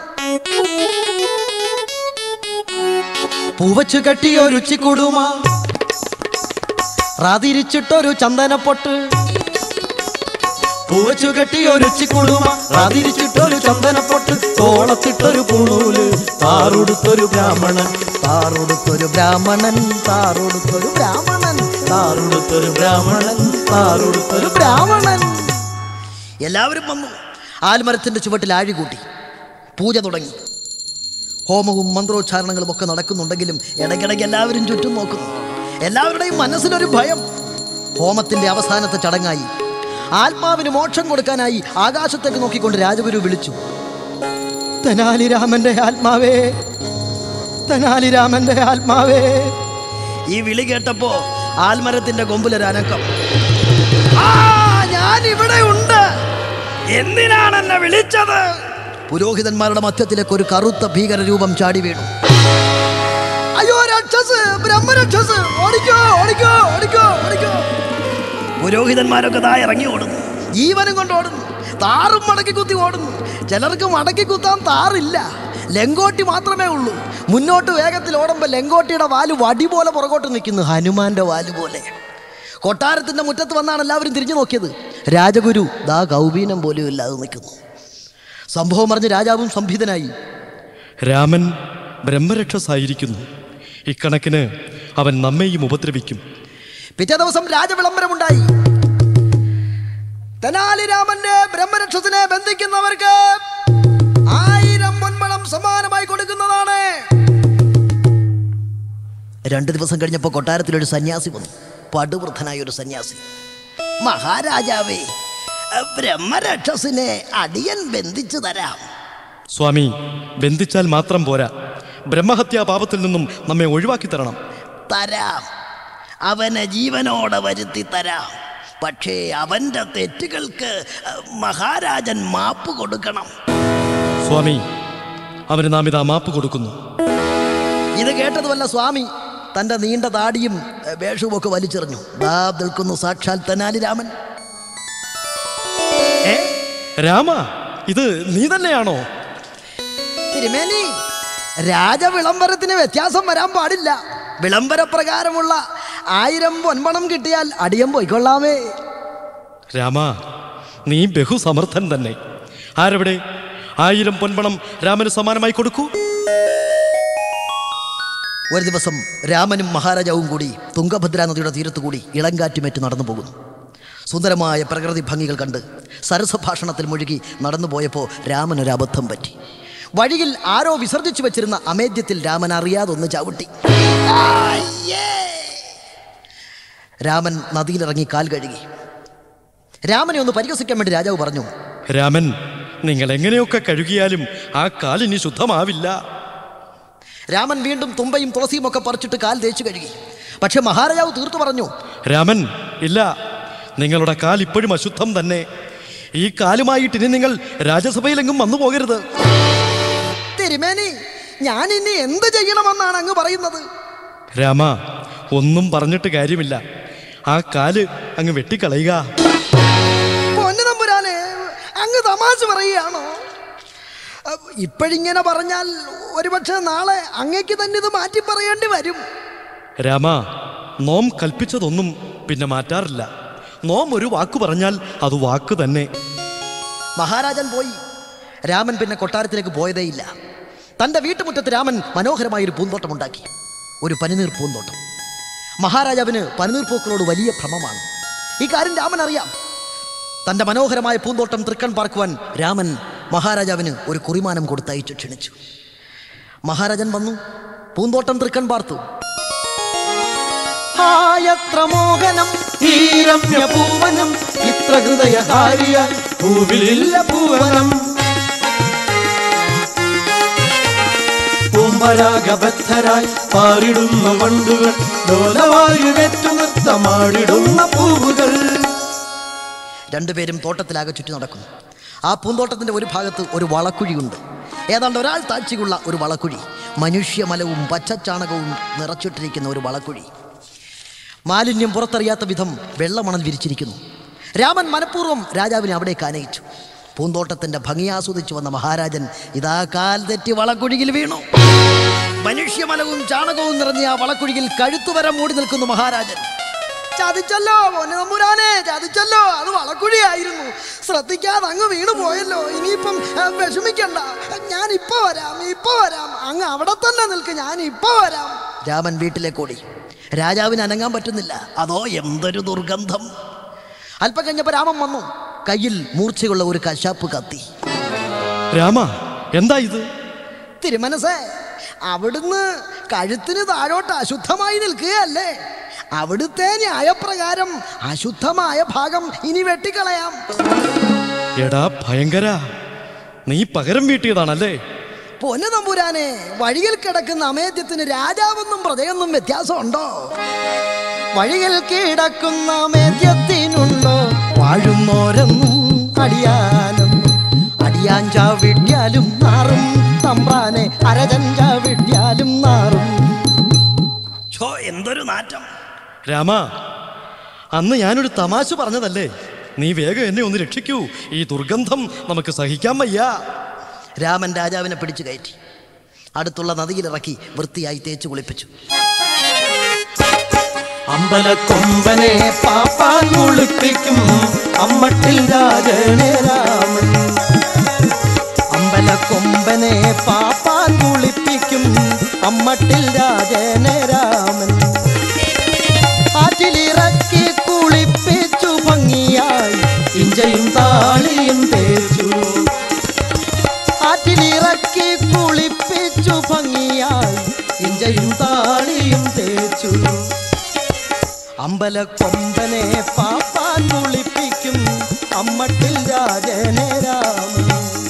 പൂവച്ചു കെട്ടിയൊരു ചിക്കുടുമ റാതിരിച്ചിട്ടൊരു ചന്ദനപ്പൊട്ട് പൂവച്ചു കെട്ടി ഒരു ചിക്കുടുമ റാതിരിച്ചിട്ടൊരു ചന്ദനപ്പൊട്ട് തോളത്തിട്ടൊരു പൂണൂല് താറുടുത്തൊരു ബ്രാഹ്മണൻ താറൊടുത്തൊരു ബ്രാഹ്മണൻ താറൊടുത്തൊരു ബ്രാഹ്മണൻ താറുടുത്തൊരു ബ്രാഹ്മണൻ താറുടുത്തൊരു ഒരു ബ്രാഹ്മണൻ എല്ലാവരും വന്നു ആൽമരത്തിന്റെ ചുവട്ടിൽ ആഴി കൂട്ടി പൂജ തുടങ്ങി ഹോമവും മന്ത്രോച്ചാരണങ്ങളും ഒക്കെ നടക്കുന്നുണ്ടെങ്കിലും ഇടയ്ക്കിടയ്ക്ക് എല്ലാവരും ചുറ്റും നോക്കുന്നു എല്ലാവരുടെയും മനസ്സിലൊരു ഭയം ഹോമത്തിന്റെ അവസാനത്തെ ചടങ്ങായി ആത്മാവിന് മോക്ഷം കൊടുക്കാനായി ആകാശത്തേക്ക് നോക്കിക്കൊണ്ട് രാജഗുരു വിളിച്ചു തെനാലിരാമന്റെ ആത്മാവേ തെനാലിരാമന്റെ ആത്മാവേ ഈ വിളി കേട്ടപ്പോ ആൽമരത്തിന്റെ കൊമ്പിലൊരു അനക്കം ആ ഞാൻ ഇവിടെ ഉണ്ട് എന്തിനാണ് എന്നെ വിളിച്ചത് പുരോഹിതന്മാരുടെ മധ്യത്തിലേക്ക് ഒരു കറുത്ത ഭീകര രൂപം ചാടി വീണു അയ്യോ രാക്ഷസ് ബ്രഹ്മരാക്ഷസ് ഓടിക്കോ ഓടിക്കോ ഓടിക്കോ ഓടിക്കോ പുരോഹിതന്മാരൊക്കെ താ ഇറങ്ങി ഓടുന്നു ജീവനും കൊണ്ട് ഓടുന്നു താറും മടക്കി കുത്തി ഓടുന്നു ചിലർക്ക് മടക്കി കുത്താൻ താറില്ല ലെങ്കോട്ടി മാത്രമേ ഉള്ളൂ മുന്നോട്ട് വേഗത്തിൽ ഓടുമ്പോൾ ലെങ്കോട്ടിയുടെ വാല് വടി പോലെ പുറകോട്ട് നിൽക്കുന്നു ഹനുമാന്റെ വാല് പോലെ കൊട്ടാരത്തിന്റെ മുറ്റത്ത് വന്നാണ് എല്ലാവരും തിരിഞ്ഞു നോക്കിയത് രാജഗുരു ദാ കൗബീനം പോലും ഇല്ലാതെ നിൽക്കുന്നു സംഭവം അറിഞ്ഞ് രാജാവും സംഭിതനായി രാമൻ ബ്രഹ്മരക്ഷസായിരിക്കുന്നു ഇക്കണക്കിന് അവൻ നമ്മെയും ഉപദ്രവിക്കും പിറ്റേ ദിവസം രാജവിളംബരമുണ്ടായി തെനാലിരാമന്റെ ബ്രഹ്മരക്ഷസിനെ ബന്ധിക്കുന്നവർക്ക് ആയിരം പൊൻപണം സമ്മാനമായി കൊടുക്കുന്നതാണ് രണ്ട് ദിവസം കഴിഞ്ഞപ്പോൾ കൊട്ടാരത്തിൽ ഒരു സന്യാസി വന്നു പടുവൃദ്ധനായ ഒരു സന്യാസി മഹാരാജാവേ ബ്രഹ്മരക്ഷസിനെ അടിയൻ ബന്ധിച്ചു തരാം സ്വാമി ബന്ധിച്ചാൽ മാത്രം പോരാ ബ്രഹ്മഹത്യാ പാപത്തിൽ നിന്നും നമ്മെ ഒഴിവാക്കി തരണം തരാം അവനെ ജീവനോടെ വരുത്തി തരാം പക്ഷേ അവന്റെ തെറ്റുകൾക്ക് മഹാരാജൻ മാപ്പ് കൊടുക്കണം സ്വാമി അവന് നാം ഇതാ മാപ്പ് കൊടുക്കുന്നു ഇത് കേട്ടതുമല്ല സ്വാമി തന്റെ നീണ്ട താടിയും എഹ്, വേഷവും ഒക്കെ വലിച്ചെറിഞ്ഞു ദാ നിൽക്കുന്നു സാക്ഷാൽ തെനാലി രാമൻ ഏ രാമ ഇത് നീ തന്നെയാണോ തിരുമേനി രാജവിളംബരത്തിന് വ്യത്യാസം വരാൻ പാടില്ല വിളംബര പ്രകാരമുള്ള ആയിരം പൊൻപണം കിട്ടിയാൽ അടിയം പോയിക്കൊള്ളാമേ രാമ നീ ബഹുസമർത്ഥൻ തന്നെ ആരവിടെ ആയിരം പൊൻപണം രാമന് സമ്മാനമായി കൊടുക്കൂ ഒരു ദിവസം രാമനും മഹാരാജാവും കൂടി തുംഗഭദ്ര നദിയുടെ തീരത്ത് കൂടി ഇളങ്കാറ്റുമേറ്റ് നടന്നു പോകുന്നു സുന്ദരമായ പ്രകൃതി ഭംഗികൾ കണ്ട് സരസഭാഷണത്തിൽ മുഴുകി നടന്നു പോയപ്പോൾ രാമൻ ഒരു അബദ്ധം പറ്റി വഴിയിൽ ആരോ വിസർജിച്ചു വെച്ചിരുന്ന അമേദ്യത്തിൽ രാമൻ അറിയാതൊന്ന് ചവിട്ടി ആയ്യേ! രാമൻ നദിയിലിറങ്ങി കാൽ കഴുകി രാമനെ ഒന്ന് പരിഹസിക്കാൻ വേണ്ടി രാജാവ് പറഞ്ഞു രാമൻ നിങ്ങൾ എങ്ങനെയൊക്കെ കഴുകിയാലും ആ കാലിനി ശുദ്ധമാവില്ല രാമൻ വീണ്ടും തുമ്പയും തുളസിയും ഒക്കെ പറിച്ചിട്ട് കാൽ തേച്ചു കഴുകി പക്ഷെ മഹാരാജാവ് തീർത്തു പറഞ്ഞു രാമൻ ഇല്ല നിങ്ങളുടെ കാൽ ഇപ്പോഴും അശുദ്ധം തന്നെ ഈ കാലുമായിട്ട് ഇനി നിങ്ങൾ രാജ്യസഭയിലെങ്ങും വന്നു പോകരുത് തിരുമേനി ഞാൻ ഇനി എന്ത് ചെയ്യണമെന്നാണ് അങ്ങ് പറയുന്നത് രാമ ഒന്നും പറഞ്ഞിട്ട് കാര്യമില്ല ആ കാല് അങ്ങ് വെട്ടിക്കളയുക പൊന്നു തമ്പുരാനെ അങ്ങ് തമാശ പറയുകയാണോ അഹ് ഇപ്പോഴിങ്ങനെ പറഞ്ഞാൽ ഒരുപക്ഷെ നാളെ അങ്ങേക്ക് തന്നെ ഇത് മാറ്റി പറയേണ്ടി വരും രാമ നോം കൽപ്പിച്ചതൊന്നും പിന്നെ മാറ്റാറില്ല നോം ഒരു വാക്ക് പറഞ്ഞാൽ അത് വാക്ക് തന്നെ മഹാരാജൻ പോയി രാമൻ പിന്നെ കൊട്ടാരത്തിലേക്ക് പോയതേയില്ല തൻ്റെ വീട്ടുമുറ്റത്ത് രാമൻ മനോഹരമായൊരു പൂന്തോട്ടമുണ്ടാക്കി ഒരു പനിനീർ പൂന്തോട്ടം മഹാരാജാവിന് പനിനീർ പൂക്കളോട് വലിയ ഭ്രമമാണ് ഈ കാര്യം രാമൻ അറിയാം തൻ്റെ മനോഹരമായ പൂന്തോട്ടം തൃക്കൺ പാർക്കുവാൻ രാമൻ മഹാരാജാവിന് ഒരു കുറിമാനം കൊടുത്തയച്ചു ക്ഷണിച്ചു മഹാരാജൻ വന്നു പൂന്തോട്ടം തൃക്കൺ പാർത്തു ഹായത്ര മോഹനം ഈ രമ്യ പൂവനം ഇത്ര ഹൃദയഹാരിയ പൂവിലില്ല പൂവനം പൂമ്പ പരാഗബദ്ധരായി പാറിടുന്ന വണ്ടുകൾ ലോലവായുവേറ്റു നൃത്തമാടിടുന്ന പൂവുകൾ രണ്ടുപേരും തോട്ടത്തിലാകെ ചുറ്റി നടക്കുന്നു ആ പൂന്തോട്ടത്തിൻ്റെ ഒരു ഭാഗത്ത് ഒരു വളക്കുഴിയുണ്ട് ഏതാണ്ട് ഒരാൾ താഴ്ചയുള്ള ഒരു വളക്കുഴി മനുഷ്യമലവും പച്ചച്ചാണകവും നിറച്ചിട്ടിരിക്കുന്ന ഒരു വളക്കുഴി മാലിന്യം പുറത്തറിയാത്ത വിധം വെള്ളമണൽ വിരിച്ചിരിക്കുന്നു രാമൻ മനഃപൂർവ്വം രാജാവിനെ അവിടേക്ക് ആനയിച്ചു പൂന്തോട്ടത്തിൻ്റെ ഭംഗി ആസ്വദിച്ചു വന്ന മഹാരാജൻ ഇതാ കാൽ തെറ്റി വളക്കുഴിയിൽ വീണു മനുഷ്യമലവും ചാണകവും നിറഞ്ഞ ആ വളക്കുഴിയിൽ കഴുത്തുവരെ മൂടി നിൽക്കുന്നു മഹാരാജൻ ചതിച്ചല്ലോ മോനെ നമ്പുരാനെ ചതിച്ചല്ലോ അത് വളക്കുഴിയായിരുന്നു ശ്രദ്ധിക്കാതെ അങ്ങ് വീണു പോയല്ലോ ഇനിയിപ്പം ആ, വിഷമിക്കണ്ട ഞാൻ ഇപ്പൊ വരാം ഇപ്പൊ വരാം അങ്ങ് അവിടെ തന്നെ നിൽക്ക് ഞാൻ ഇപ്പൊ വരാം രാമൻ വീട്ടിലേക്ക് ഓടി രാജാവിന് അനങ്ങാൻ പറ്റുന്നില്ല അതോ എന്തൊരു ദുർഗന്ധം അല്പം കഴിഞ്ഞപ്പോൾ രാമൻ വന്നു കയ്യിൽ മൂർച്ചയുള്ള ഒരു കശാപ്പ് കത്തി രാമ എന്താ ഇത് തിരുമനസേ അവിടുന്ന് കഴുത്തിന് താഴോട്ട് അശുദ്ധമായി നിൽക്കുകയല്ലേ അവിടുത്തെ ന്യായപ്രകാരം അശുദ്ധമായ ഭാഗം ഇനി വെട്ടിക്കളയാം എടാ ഭയങ്കര നീ പകരം വീട്ടിയതാണല്ലേ പൊന്നു തമ്പുരാനെ വഴിയിൽ കിടക്കുന്ന അമേദ്യത്തിന് രാജാവെന്നും പ്രജയെന്നും വ്യത്യാസമുണ്ടോ വഴിയിൽ കിടക്കുന്ന അമേദ്യത്തിനുണ്ടോ വാഴുന്നോരെന്നും അടിയാനെന്നും അടിയാൻ ചാവിട്യാലും നാറും തമ്പ്രാനെ അരജൻ ചാവിട്യാലും നാറും ഛോ എന്തൊരു നാറ്റം രാമ അന്ന് ഞാനൊരു തമാശ പറഞ്ഞതല്ലേ നീ വേഗം എന്നെ ഒന്ന് രക്ഷിക്കൂ ഈ ദുർഗന്ധം നമുക്ക് സഹിക്കാൻ വയ്യ രാമൻ രാജാവിനെ പിടിച്ചു കയറ്റി അടുത്തുള്ള നദിയിലിറക്കി വൃത്തിയായി തേച്ച് കുളിപ്പിച്ചു അമ്പലക്കൊമ്പനെ പാപ്പാൻ കുളിപ്പിക്കും അമ്മട്ടിൽ രാജനെ രാമൻ അമ്പലക്കൊമ്പനെ പാപ്പാൻ കുളിപ്പിക്കും അമ്മട്ടിൽ രാജനെ രാമൻ ആറ്റിലിറക്കി കുളിപ്പിച്ചു ഭംഗിയായി ഇഞ്ചയും താളിയും തേച്ചു ആറ്റിലിറക്കി കുളിപ്പിച്ചു ഭംഗിയായി ഇഞ്ചയും താളിയും തേച്ചു അമ്പലക്കൊമ്പനെ പാപ്പാൻ കുളിപ്പിക്കും അമ്മട്ടിൽ രാജനെ രാമൻ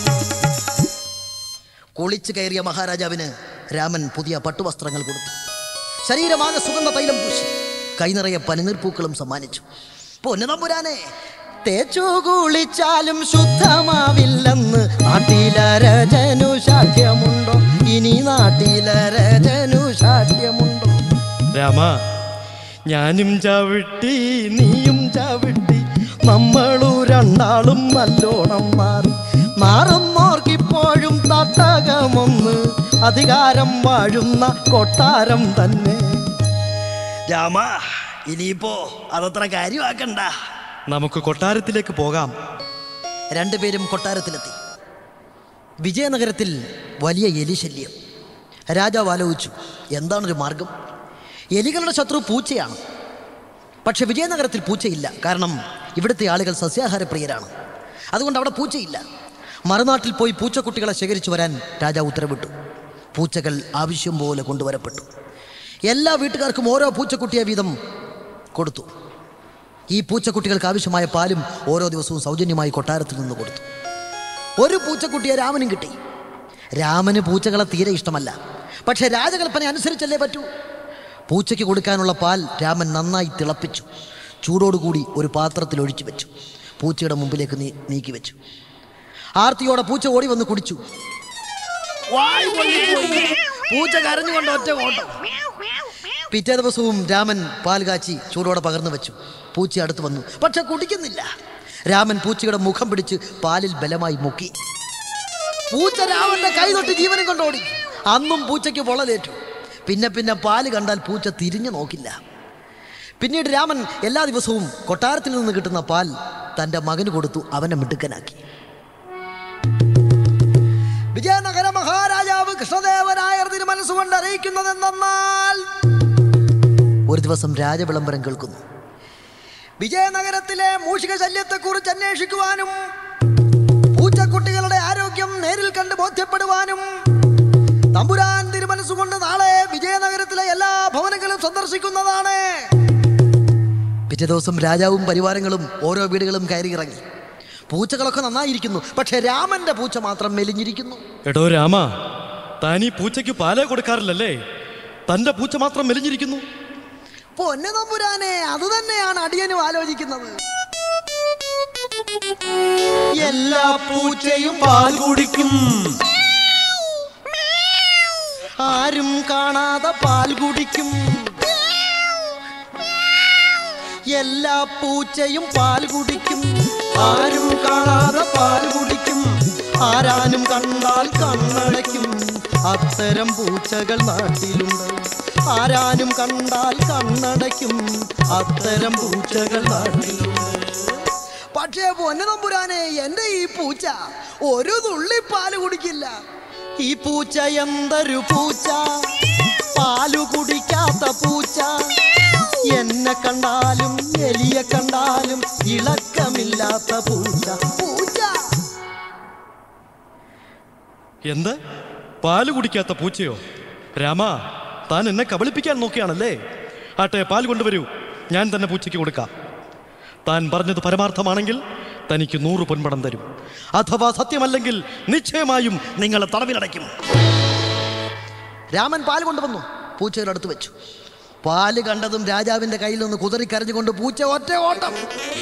കുളിച്ചു കയറിയ മഹാരാജാവിന് രാമൻ പുതിയ പട്ടുവസ്ത്രങ്ങൾ കൊടുത്തു ശരീരമാകെ സുഗന്ധ തൈലം പൂശി കൈനിറയെ പനിനീർപ്പൂക്കളും സമ്മാനിച്ചു പൊന്നുതമ്പുരാനെ തേച്ചു കുളിച്ചാലും ശുദ്ധമാവില്ലെന്ന് നാട്ടിലരജനു ശാഠ്യമുണ്ടോ ഇനി നാട്ടിലരജനു ശാഠ്യമുണ്ടോ രാമ ഞാനും ചവിട്ടി നീയും ചവിട്ടി നമ്മളു രണ്ടാളും നല്ലോണം മാറി മാറുന്നോർക്കിപ്പോഴും തട്ടകമൊന്ന് അധികാരം വാഴുന്ന കൊട്ടാരം തന്നെ രാമ ഇനിയിപ്പോ അതത്ര കാര്യമാക്കണ്ട നമുക്ക് കൊട്ടാരത്തിലേക്ക് പോകാം രണ്ടുപേരും കൊട്ടാരത്തിലെത്തി വിജയനഗരത്തിൽ വലിയ എലിശല്യം രാജാവ് ആലോചിച്ചു എന്താണൊരു മാർഗം എലികളുടെ ശത്രു പൂച്ചയാണ് പക്ഷെ വിജയനഗരത്തിൽ പൂച്ചയില്ല കാരണം ഇവിടുത്തെ ആളുകൾ സസ്യാഹാരപ്രിയരാണ് അതുകൊണ്ട് അവിടെ പൂച്ചയില്ല മറുനാട്ടിൽ പോയി പൂച്ചക്കുട്ടികളെ ശേഖരിച്ചു വരാൻ രാജാവ് ഉത്തരവിട്ടു പൂച്ചകൾ ആവശ്യം പോലെ കൊണ്ടുവരപ്പെട്ടു എല്ലാ വീട്ടുകാർക്കും ഓരോ പൂച്ചക്കുട്ടിയെ വീതം കൊടുത്തു ഈ പൂച്ചക്കുട്ടികൾക്ക് ആവശ്യമായ പാലും ഓരോ ദിവസവും സൗജന്യമായി കൊട്ടാരത്തിൽ നിന്ന് കൊടുത്തു ഒരു പൂച്ചക്കുട്ടിയെ രാമനും കിട്ടി രാമന് പൂച്ചകളെ തീരെ ഇഷ്ടമല്ല പക്ഷേ രാജകൽപ്പന അനുസരിച്ചല്ലേ പറ്റൂ പൂച്ചയ്ക്ക് കൊടുക്കാനുള്ള പാൽ രാമൻ നന്നായി തിളപ്പിച്ചു ചൂടോടുകൂടി ഒരു പാത്രത്തിൽ ഒഴിച്ചു വെച്ചു പൂച്ചയുടെ മുമ്പിലേക്ക് നീ നീക്കി വെച്ചു ആർത്തിയോടെ പൂച്ച ഓടി വന്ന് കുടിച്ചു വായ് പൊള്ളിപ്പോയി. പൂച്ച കരഞ്ഞുകൊണ്ട് ഒറ്റ ഓട്ടം പിറ്റേ ദിവസവും രാമൻ പാൽ കാച്ചി ചൂടോടെ പകർന്നു വെച്ചു പൂച്ച അടുത്ത് വന്നു പക്ഷെ കുടിക്കുന്നില്ല രാമൻ പൂച്ചയുടെ മുഖം പിടിച്ച് പാലിൽ ബലമായി മുക്കി പൂച്ച രാമന്റെ കൈ തൊട്ട് ജീവനും കൊണ്ടോടി അന്നും പൂച്ചയ്ക്ക് പൊള്ളലേറ്റു പിന്നെ പിന്നെ പാല് കണ്ടാൽ പൂച്ച തിരിഞ്ഞു നോക്കില്ല പിന്നീട് രാമൻ എല്ലാ ദിവസവും കൊട്ടാരത്തിൽ നിന്ന് കിട്ടുന്ന പാൽ തൻ്റെ മകന് കൊടുത്തു അവനെ മിടുക്കനാക്കി വിജയനഗര മഹാരാജാവ് കൃഷ്ണദേവനായർ തിരുമനസ്സുകൊണ്ട് അറിയിക്കുന്നത് എന്തെന്നാൽ ഒരു ദിവസം രാജവിളംബരം കേൾക്കുന്നു വിജയനഗരത്തിലെ മൂഷിക ശല്യത്തെക്കുറിച്ച് അന്വേഷിക്കുവാനും പൂച്ചക്കുട്ടികളുടെ ആരോഗ്യം നേരിൽ കണ്ട് ബോധ്യപ്പെടുവാനും തമ്പുരാൻ തിരുമനസ്സുകൊണ്ട് നാളെ വിജയനഗരത്തിലെ എല്ലാ ഭവനങ്ങളും സന്ദർശിക്കുന്നതാണ് പിറ്റേ ദിവസം രാജാവും പരിവാരങ്ങളും ഓരോ വീടുകളും കയറി ഇറങ്ങി പൂച്ചകളൊക്കെ നന്നായിരിക്കുന്നു പക്ഷെ രാമന്റെ പൂച്ച മാത്രം മെലിഞ്ഞിരിക്കുന്നു എടോ രാമ താൻ ഈ പൂച്ചയ്ക്ക് പാലേ കൊടുക്കാറില്ലല്ലേ തന്റെ പൂച്ച മാത്രം മെലിഞ്ഞിരിക്കുന്നു പൊന്നു തമ്പുരാനെ അത് തന്നെയാണ് അടിയനും ആലോചിക്കുന്നത് എല്ലാ പൂച്ചയും പാൽ കുടിക്കും ആരും കാണാതെ പാൽ കുടിക്കും എല്ലാ പൂച്ചയും പാൽ കുടിക്കും ആരും കാണാതെ പാൽ കുടിക്കും ആരാനും കണ്ടാൽ കണ്ണടയ്ക്കും അത്തരം പൂച്ചകൾ നാട്ടിലുണ്ട് ആരാനും കണ്ടാൽ കണ്ണടയ്ക്കും അത്തരം പൂച്ചകൾ നാട്ടിലുണ്ട് പക്ഷേ പൊന്നു തമ്പുരാനെ എന്റെ ഈ പൂച്ച ഒരു തുള്ളി പാല് കുടിക്കില്ല ഈ പൂച്ച എന്തൊരു പൂച്ച പാലു കുടിക്കാത്ത പൂച്ച എന്നെ കണ്ടാലും എലിയെ കണ്ടാലും ഇളക്കമില്ലാത്ത പൂച്ച പൂച്ച എന്ത് പാല് കുടിക്കാത്ത പൂച്ചയോ രാമ താൻ എന്നെ കബളിപ്പിക്കാൻ നോക്കിയാണല്ലേ ആട്ടെ പാൽ കൊണ്ടുവരൂ ഞാൻ തന്നെ പൂച്ചയ്ക്ക് കൊടുക്കാം താൻ പറഞ്ഞത് പരമാർത്ഥമാണെങ്കിൽ തനിക്ക് നൂറ് പൊൻപണം തരും അഥവാ സത്യമല്ലെങ്കിൽ നിശ്ചയമായും നിങ്ങളെ തടവിലടയ്ക്കും രാമൻ പാൽ കൊണ്ടുവന്നു പൂച്ചയുടെ അടുത്ത് വെച്ചു പാല് കണ്ടതും രാജാവിന്റെ കയ്യിൽ നിന്ന് കുതറിക്കരഞ്ഞുകൊണ്ട് പൂച്ച ഒറ്റ ഓട്ടം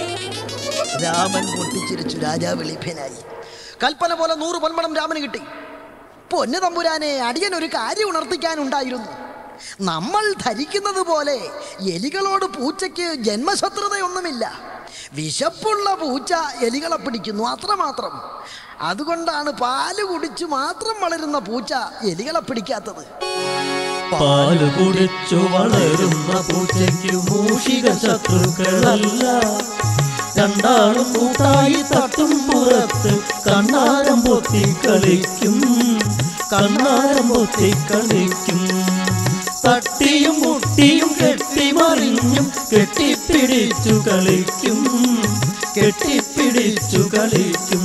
രാമൻ പൊട്ടിച്ചിരിച്ചു രാജാവ് എളിഭ്യനായി കൽപ്പന പോലെ നൂറ് പൊന്മണം രാമന് കിട്ടി പൊന്നു തമ്പുരാനെ അടിയൻ ഒരു കാര്യം ഉണർത്തിക്കാനുണ്ടായിരുന്നു നമ്മൾ ധരിക്കുന്നത് പോലെ എലികളോട് പൂച്ചയ്ക്ക് ജന്മശത്രുതയൊന്നുമില്ല വിശപ്പുള്ള പൂച്ച എലികളെ പിടിക്കുന്നു അത്രമാത്രം അതുകൊണ്ടാണ് പാല് കുടിച്ചു മാത്രം വളരുന്ന പൂച്ച എലികളെ പിടിക്കാത്തത് പാല് കുടിച്ചു വളരുന്ന പൂച്ചയ്ക്ക് മൂഷിക ശത്രുക്കളല്ല രണ്ടാളും കൂട്ടായി തട്ടും പുറത്ത് കണ്ണാരം പൊത്തി കളിക്കും കണ്ണാരം പൊത്തി കളിക്കും തട്ടിയും മുട്ടിയും കെട്ടിമറിഞ്ഞും കെട്ടിപ്പിടിച്ചു കളിക്കും കെട്ടിപ്പിടിച്ചു കളിക്കും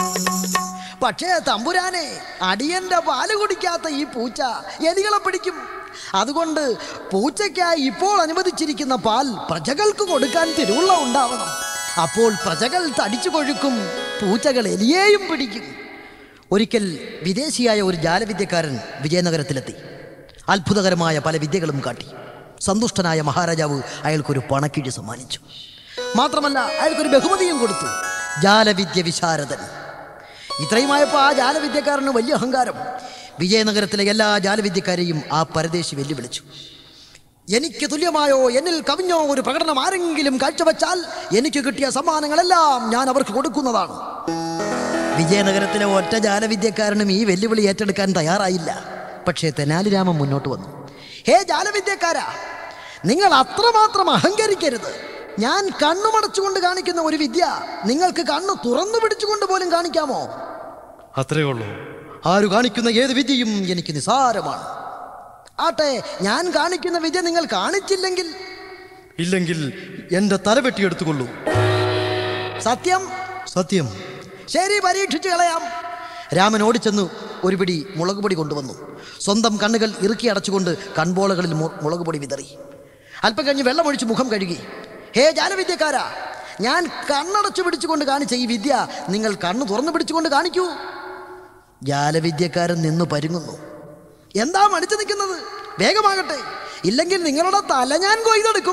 പക്ഷേ തമ്പുരാനെ അടിയന്റെ പാല് കുടിക്കാത്ത ഈ പൂച്ച എലികളെ പിടിക്കും അതുകൊണ്ട് പൂച്ചയ്ക്കായി ഇപ്പോൾ അനുവദിച്ചിരിക്കുന്ന പാൽ പ്രജകൾക്ക് കൊടുക്കാൻ തിരുവുള്ള ഉണ്ടാവണം അപ്പോൾ പ്രജകൾ തടിച്ചു കൊഴുക്കും പൂച്ചകൾ എലിയെയും പിടിക്കും ഒരിക്കൽ വിദേശിയായ ഒരു ജാലവിദ്യക്കാരൻ വിജയനഗരത്തിലെത്തി അത്ഭുതകരമായ പല വിദ്യകളും കാട്ടി സന്തുഷ്ടനായ മഹാരാജാവ് അയാൾക്കൊരു പണക്കിഴി സമ്മാനിച്ചു മാത്രമല്ല അയാൾക്കൊരു ബഹുമതിയും കൊടുത്തു ജാലവിദ്യ വിശാരദൻ ഇത്രയുമായപ്പോൾ ആ ജാലവിദ്യക്കാരന് വലിയ അഹങ്കാരം വിജയനഗരത്തിലെ എല്ലാ ജാലവിദ്യക്കാരെയും ആ പരദേശി വെല്ലുവിളിച്ചു എനിക്ക് തുല്യമായോ എന്നിൽ കവിഞ്ഞോ ഒരു പ്രകടനം ആരെങ്കിലും കാഴ്ചവെച്ചാൽ എനിക്ക് കിട്ടിയ സമ്മാനങ്ങളെല്ലാം ഞാൻ അവർക്ക് കൊടുക്കുന്നതാണ് വിജയനഗരത്തിലെ ഒറ്റ ജാലവിദ്യക്കാരനും ഈ വെല്ലുവിളി ഏറ്റെടുക്കാൻ തയ്യാറായില്ല പക്ഷേ തെനാലിരാമൻ മുന്നോട്ട് വന്നു ഹേ ജാലവിദ്യക്കാരാ നിങ്ങൾ അത്രമാത്രം അഹങ്കരിക്കരുത് ഞാൻ കണ്ണുമടച്ചുകൊണ്ട് കാണിക്കുന്ന ഒരു വിദ്യ നിങ്ങൾക്ക് കണ്ണു തുറന്നു പിടിച്ചുകൊണ്ട് പോലും കാണിക്കാമോ അത്രേ ഉള്ളൂ ആരു കാണിക്കുന്ന ഏത് വിദ്യയും എനിക്ക് നിസാരമാണ് ആട്ടെ ഞാൻ കാണിക്കുന്ന വിദ്യ നിങ്ങൾ കാണിച്ചില്ലെങ്കിൽ ഇല്ലെങ്കിൽ എൻ്റെ തല വെട്ടിയെടുത്തുകൊള്ളൂ സത്യം സത്യം ശരി പരീക്ഷിച്ച് കളയാം രാമൻ ഓടിച്ചെന്നു ഒരു പിടി മുളക് പൊടി കൊണ്ടുവന്നു സ്വന്തം കണ്ണുകൾ ഇറുക്കി അടച്ചുകൊണ്ട് കൺപോളകളിൽ മു- മുളക് പൊടി വിതറി അല്പം കഴിഞ്ഞ് വെള്ളമൊഴിച്ച് മുഖം കഴുകി ഹേ ജാലവിദ്യക്കാരാ ഞാൻ കണ്ണടച്ചു പിടിച്ചുകൊണ്ട് കാണിച്ച ഈ വിദ്യ നിങ്ങൾ കണ്ണ് തുറന്നു പിടിച്ചുകൊണ്ട് കാണിക്കൂ ജാലവിദ്യക്കാരൻ നിന്ന് പരുങ്ങുന്നു എന്താ മടിച്ചു നിൽക്കുന്നത് വേഗമാകട്ടെ ഇല്ലെങ്കിൽ നിങ്ങളുടെ തല ഞാൻ കൊയ്തെടുക്കും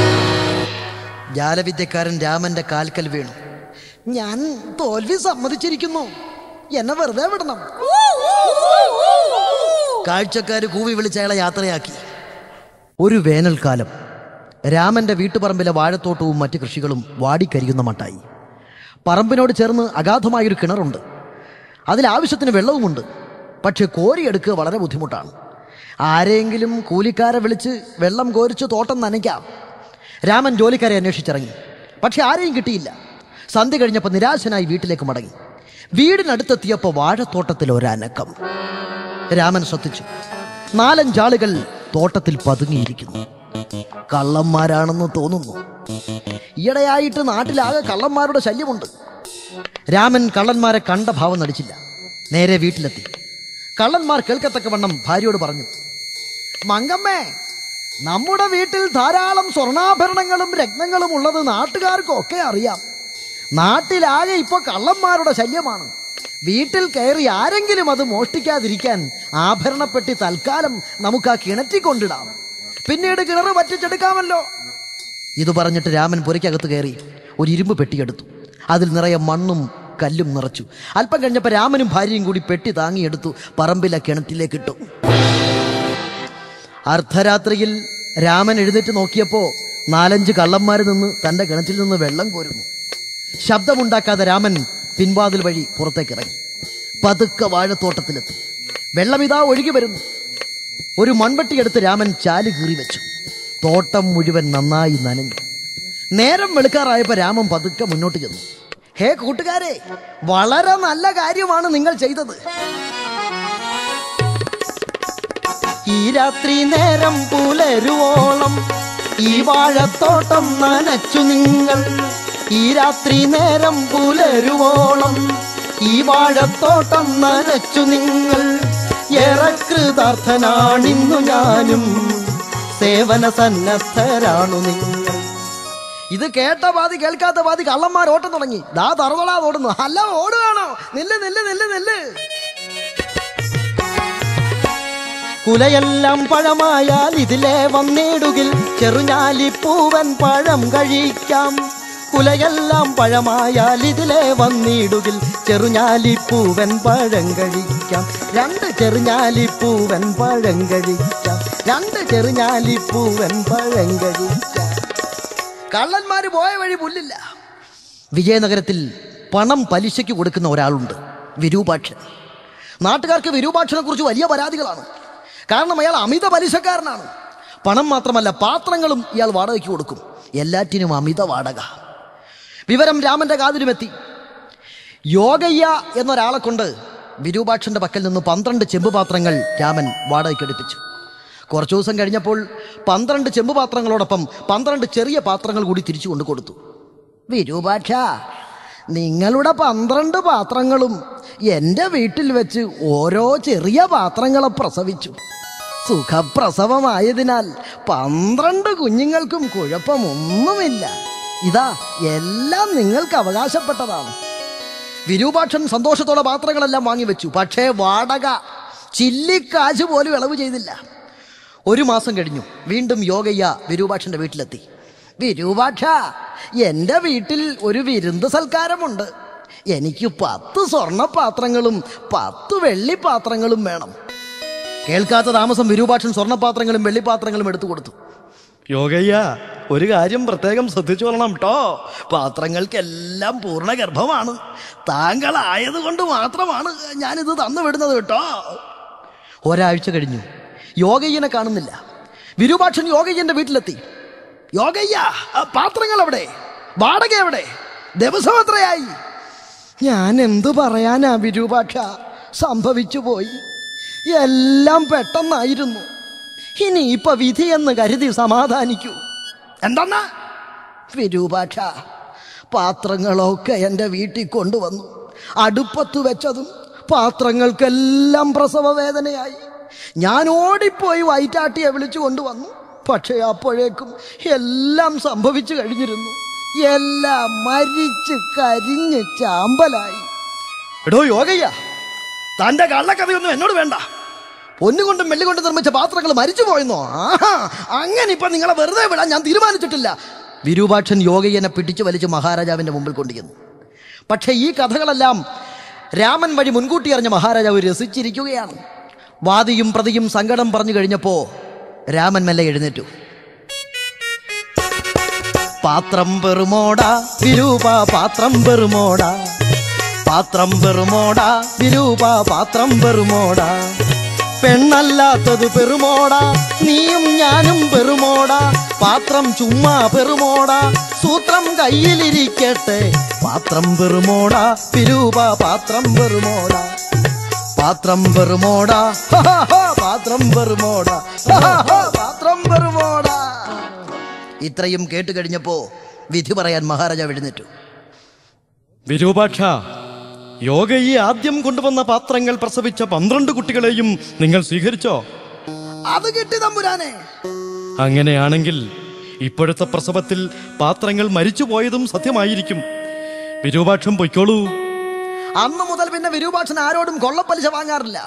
ജാലവിദ്യക്കാരൻ രാമന്റെ കാൽക്കൽ വീണു ഞാൻ തോൽവി സമ്മതിച്ചിരിക്കുന്നു എന്നെ വെറുതെ വിടണം കാഴ്ചക്കാര് കൂവി വിളിച്ച് അയാളെ യാത്രയാക്കി ഒരു വേനൽക്കാലം രാമന്റെ വീട്ടുപറമ്പിലെ വാഴത്തോട്ടവും മറ്റു കൃഷികളും വാടിക്കരിയുന്ന മട്ടായി പറമ്പിനോട് ചേർന്ന് അഗാധമായൊരു കിണറുണ്ട് അതിൽ ആവശ്യത്തിന് വെള്ളവുമുണ്ട് പക്ഷെ കോരിയെടുക്കുക വളരെ ബുദ്ധിമുട്ടാണ് ആരെങ്കിലും കൂലിക്കാരെ വിളിച്ച് വെള്ളം കോരിച്ച് തോട്ടം നനയ്ക്കാം രാമൻ ജോലിക്കാരെ അന്വേഷിച്ചിറങ്ങി പക്ഷെ ആരെയും കിട്ടിയില്ല സന്ധ്യ കഴിഞ്ഞപ്പോൾ നിരാശനായി വീട്ടിലേക്ക് മടങ്ങി വീടിനടുത്തെത്തിയപ്പോൾ വാഴത്തോട്ടത്തിൽ ഒരനക്കം രാമൻ ശ്രദ്ധിച്ചു നാലഞ്ചാളുകൾ തോട്ടത്തിൽ പതുങ്ങിയിരിക്കുന്നു കള്ളന്മാരാണെന്ന് തോന്നുന്നു ഈയിടെയായിട്ട് നാട്ടിലാകെ കള്ളന്മാരുടെ ശല്യമുണ്ട് രാമൻ കള്ളന്മാരെ കണ്ട ഭാവം നടിച്ചില്ല നേരെ വീട്ടിലെത്തി കള്ളന്മാർ കേൾക്കത്തക്കവണ്ണം ഭാര്യയോട് പറഞ്ഞു മങ്കമ്മേ നമ്മുടെ വീട്ടിൽ ധാരാളം സ്വർണ്ണാഭരണങ്ങളും രത്നങ്ങളും ഉള്ളത് നാട്ടുകാർക്കൊക്കെ അറിയാം നാട്ടിലാകെ ഇപ്പൊ കള്ളന്മാരുടെ ശല്യമാണ് വീട്ടിൽ കയറി ആരെങ്കിലും അത് മോഷ്ടിക്കാതിരിക്കാൻ ആഭരണപ്പെട്ടി തൽക്കാലം നമുക്ക് ആ കിണറ്റിൽ കൊണ്ടിടാം പിന്നീട് കിണറ് വറ്റിച്ചെടുക്കാമല്ലോ ഇത് പറഞ്ഞിട്ട് രാമൻ പുരയ്ക്കകത്ത് കയറി ഒരു ഇരുമ്പ് പെട്ടിയെടുത്തു അതിൽ നിറയെ മണ്ണും കല്ലും നിറച്ചു അല്പം കഴിഞ്ഞപ്പോൾ രാമനും ഭാര്യയും കൂടി പെട്ടി താങ്ങിയെടുത്തു പറമ്പിലെ കിണറ്റിലേക്ക് ഇട്ടു അർദ്ധരാത്രിയിൽ രാമൻ എഴുന്നേറ്റ് നോക്കിയപ്പോ നാലഞ്ച് കള്ളന്മാർ നിന്ന് തന്റെ കിണറ്റിൽ നിന്ന് വെള്ളം കോരുന്നു ശബ്ദമുണ്ടാക്കാതെ രാമൻ പിൻവാതിൽ വഴി പുറത്തേക്ക് ഇറങ്ങി പതുക്കെ വാഴത്തോട്ടത്തിലെത്തി വെള്ളമിതാ ഒഴുകി വരുന്നു ഒരു മൺവെട്ടിയെടുത്ത് രാമൻ ചാല് കീറി വെച്ചു തോട്ടം മുഴുവൻ നന്നായി നനഞ്ഞു നേരം വെളുക്കാറായപ്പോ രാമൻ പതുക്കെ മുന്നോട്ട് ചെന്നു ഹേ കൂട്ടുകാരെ വളരെ നല്ല കാര്യമാണ് നിങ്ങൾ ചെയ്തത് ഈ രാത്രി നേരം പുലരുവോളം ഈ വാഴത്തോട്ടം നനച്ചു നിങ്ങൾ ഈ രാത്രി നേരം പുലരുവോളം ഈ വാഴത്തോട്ടം നനച്ചു നിങ്ങൾ ഏറെ കൃതാർത്ഥനാണിന്നു ഞാനും സേവന സന്നദ്ധരാണു നിങ്ങൾ ഇത് കേട്ട പാതി കേൾക്കാത്ത പാതി കള്ളന്മാർ ഓട്ടം തുടങ്ങി ദാ തറവളാ ഓടുന്നു അല്ല ഓടുകയാണോ നില്ല് നില്ല് നില്ല് നില്ല് കുലയെല്ലാം പഴമായാൽ ഇതിലെ വന്നിടുകിൽ ചെറുഞാലിപ്പൂവൻ പഴം കഴിക്കാം കുലയെല്ലാം പഴമായാൽ ഇതിലെ വന്നിടുകിൽ ചെറുഞാലിപ്പൂവൻ പഴം കഴിക്കാം രണ്ട് ചെറുഞാലിപ്പൂവൻ പഴം കഴിക്കാം രണ്ട് ചെറുഞാലിപ്പൂവൻ പഴം കഴിക്കാം കള്ളന്മാര് പോയ വഴി പുല്ലില്ല വിജയനഗരത്തിൽ പണം പലിശയ്ക്ക് കൊടുക്കുന്ന ഒരാളുണ്ട് വിരൂപാക്ഷൻ നാട്ടുകാർക്ക് വിരൂപാക്ഷനെ കുറിച്ച് വലിയ പരാതികളാണ് കാരണം അയാൾ അമിത പലിശക്കാരനാണ് പണം മാത്രമല്ല പാത്രങ്ങളും ഇയാൾ വാടകയ്ക്ക് കൊടുക്കും എല്ലാറ്റിനും അമിത വാടക വിവരം രാമന്റെ കാതിലുമെത്തി യോഗയ്യ എന്നൊരാളെ കൊണ്ട് വിരൂപാക്ഷന്റെ പക്കൽ നിന്ന് പന്ത്രണ്ട് ചെമ്പ് പാത്രങ്ങൾ രാമൻ വാടകയ്ക്ക് എടുപ്പിച്ചു കുറച്ചു ദിവസം കഴിഞ്ഞപ്പോൾ പന്ത്രണ്ട് ചെമ്പ് പാത്രങ്ങളോടൊപ്പം പന്ത്രണ്ട് ചെറിയ പാത്രങ്ങൾ കൂടി തിരിച്ചു കൊണ്ട് കൊടുത്തു വിരൂപാക്ഷ നിങ്ങളുടെ പന്ത്രണ്ട് പാത്രങ്ങളും എൻ്റെ വീട്ടിൽ വെച്ച് ഓരോ ചെറിയ പാത്രങ്ങളെ പ്രസവിച്ചു സുഖപ്രസവമായതിനാൽ പന്ത്രണ്ട് കുഞ്ഞുങ്ങൾക്കും കുഴപ്പമൊന്നുമില്ല ഇതാ എല്ലാം നിങ്ങൾക്ക് അവകാശപ്പെട്ടതാണ് വിരൂപാക്ഷൻ സന്തോഷത്തോടെ പാത്രങ്ങളെല്ലാം വാങ്ങിവെച്ചു പക്ഷേ വാടക ചില്ലിക്കാശ് പോലും ഇളവ് ചെയ്തില്ല ഒരു മാസം കഴിഞ്ഞു വീണ്ടും യോഗയ്യ വിരൂപാക്ഷന്റെ വീട്ടിലെത്തി വിരൂപാക്ഷ എൻ്റെ വീട്ടിൽ ഒരു വിരുന്ന് സൽക്കാരമുണ്ട് എനിക്ക് പത്ത് സ്വർണ്ണപാത്രങ്ങളും പത്ത് വെള്ളിപ്പാത്രങ്ങളും വേണം കേൾക്കാത്ത താമസം വിരൂപാക്ഷൻ സ്വർണ്ണപാത്രങ്ങളും വെള്ളിപ്പാത്രങ്ങളും എടുത്തു കൊടുത്തു യോഗയ്യ ഒരു കാര്യം പ്രത്യേകം ശ്രദ്ധിച്ചു കൊള്ളണം കേട്ടോ പാത്രങ്ങൾക്കെല്ലാം പൂർണ്ണ ഗർഭമാണ് താങ്കളായതുകൊണ്ട് മാത്രമാണ് ഞാനിത് തന്നു വിടുന്നത് കേട്ടോ ഒരാഴ്ച കഴിഞ്ഞു യോഗയ്യനെ കാണുന്നില്ല വിരൂപാക്ഷൻ യോഗയ്യന്റെ വീട്ടിലെത്തി യോഗയ്യ ആ പാത്രങ്ങൾ എവിടെ വാടക എവിടെ ദിവസം എത്രയായി ഞാൻ എന്തു പറയാനാ വിരൂപാക്ഷ സംഭവിച്ചു പോയി എല്ലാം പെട്ടെന്നായിരുന്നു ഇനി ഇപ്പൊ വിധിയെന്ന് കരുതി സമാധാനിക്കൂ എന്തെന്നാ വിരൂപാക്ഷ പാത്രങ്ങളൊക്കെ എൻ്റെ വീട്ടിൽ കൊണ്ടുവന്നു അടുപ്പത്ത് വെച്ചതും പാത്രങ്ങൾക്കെല്ലാം പ്രസവ വേദനയായി ഞാൻ ഓടിപ്പോയി വൈറ്റാട്ടിയെ വിളിച്ചു കൊണ്ടുവന്നു പക്ഷേ അപ്പോഴേക്കും എല്ലാം സംഭവിച്ചു കഴിഞ്ഞിരുന്നു എല്ലാം മരിച്ച് കരിഞ്ഞ് ചാമ്പലായി എടോ യോഗയ്യ തന്റെ കള്ളക്കഥയൊന്നും എന്നോട് വേണ്ട പൊന്നുകൊണ്ടും വെള്ളികൊണ്ടും നിർമ്മിച്ച പാത്രങ്ങൾ മരിച്ചു പോയെന്നോ ആഹാ അങ്ങനെ ഇപ്പൊ നിങ്ങളെ വെറുതെ വിടാൻ ഞാൻ തീരുമാനിച്ചിട്ടില്ല വിരൂപാക്ഷൻ യോഗയ്യനെ പിടിച്ചു വലിച്ച് മഹാരാജാവിന്റെ മുമ്പിൽ കൊണ്ടുചെന്നു പക്ഷേ ഈ കഥകളെല്ലാം രാമൻ വഴി മുൻകൂട്ടി അറിഞ്ഞ മഹാരാജാവ് രസിച്ചിരിക്കുകയാണ് വാദിയും പ്രതിയും സങ്കടം പറഞ്ഞു കഴിഞ്ഞപ്പോ രാമൻ മെല്ലെ എഴുന്നേറ്റു പാത്രം പെറുമോടാ വിരൂപ പാത്രം പെറുമോടാ പാത്രം പെറുമോടാ വിരൂപ പാത്രം പെറുമോടാ പെണ്ണല്ലാത്തത് പെറുമോടാ നീയും ഞാനും പെറുമോടാ പാത്രം ചുമ്മാ പെറുമോടാ സൂത്രം കയ്യിലിരിക്കട്ടെ പാത്രം പെറുമോടാ വിരൂപ പാത്രം പെറുമോടാ പാത്രം പെറുമോടാ ഹ, ഹ, ഹ, പാത്രം പെറുമോടാ ഹ, ഹ, ഹ, പാത്രം പെറുമോടാ ഇത്രയും കേട്ട് കഴിഞ്ഞപ്പോ വിധി പറയാൻ മഹാരാജാവ് എഴുന്നേറ്റു വിരൂപാക്ഷ യോഗയെ ആദ്യം കൊണ്ടുവന്ന പാത്രങ്ങൾ പ്രസവിച്ച പന്ത്രണ്ട് കുട്ടികളെയും നിങ്ങൾ സ്വീകരിച്ചോ അത് കിട്ടി തമ്പുരാനെ അങ്ങനെയാണെങ്കിൽ ഇപ്പോഴത്തെ പ്രസവത്തിൽ പാത്രങ്ങൾ മരിച്ചു പോയതും സത്യമായിരിക്കും വിരൂപാക്ഷം പൊയ്ക്കോളൂ അന്ന് മുതൽ പിന്നെ വിരൂപാക്ഷൻ ആരോടും കൊള്ളപ്പലിശ വാങ്ങാറില്ല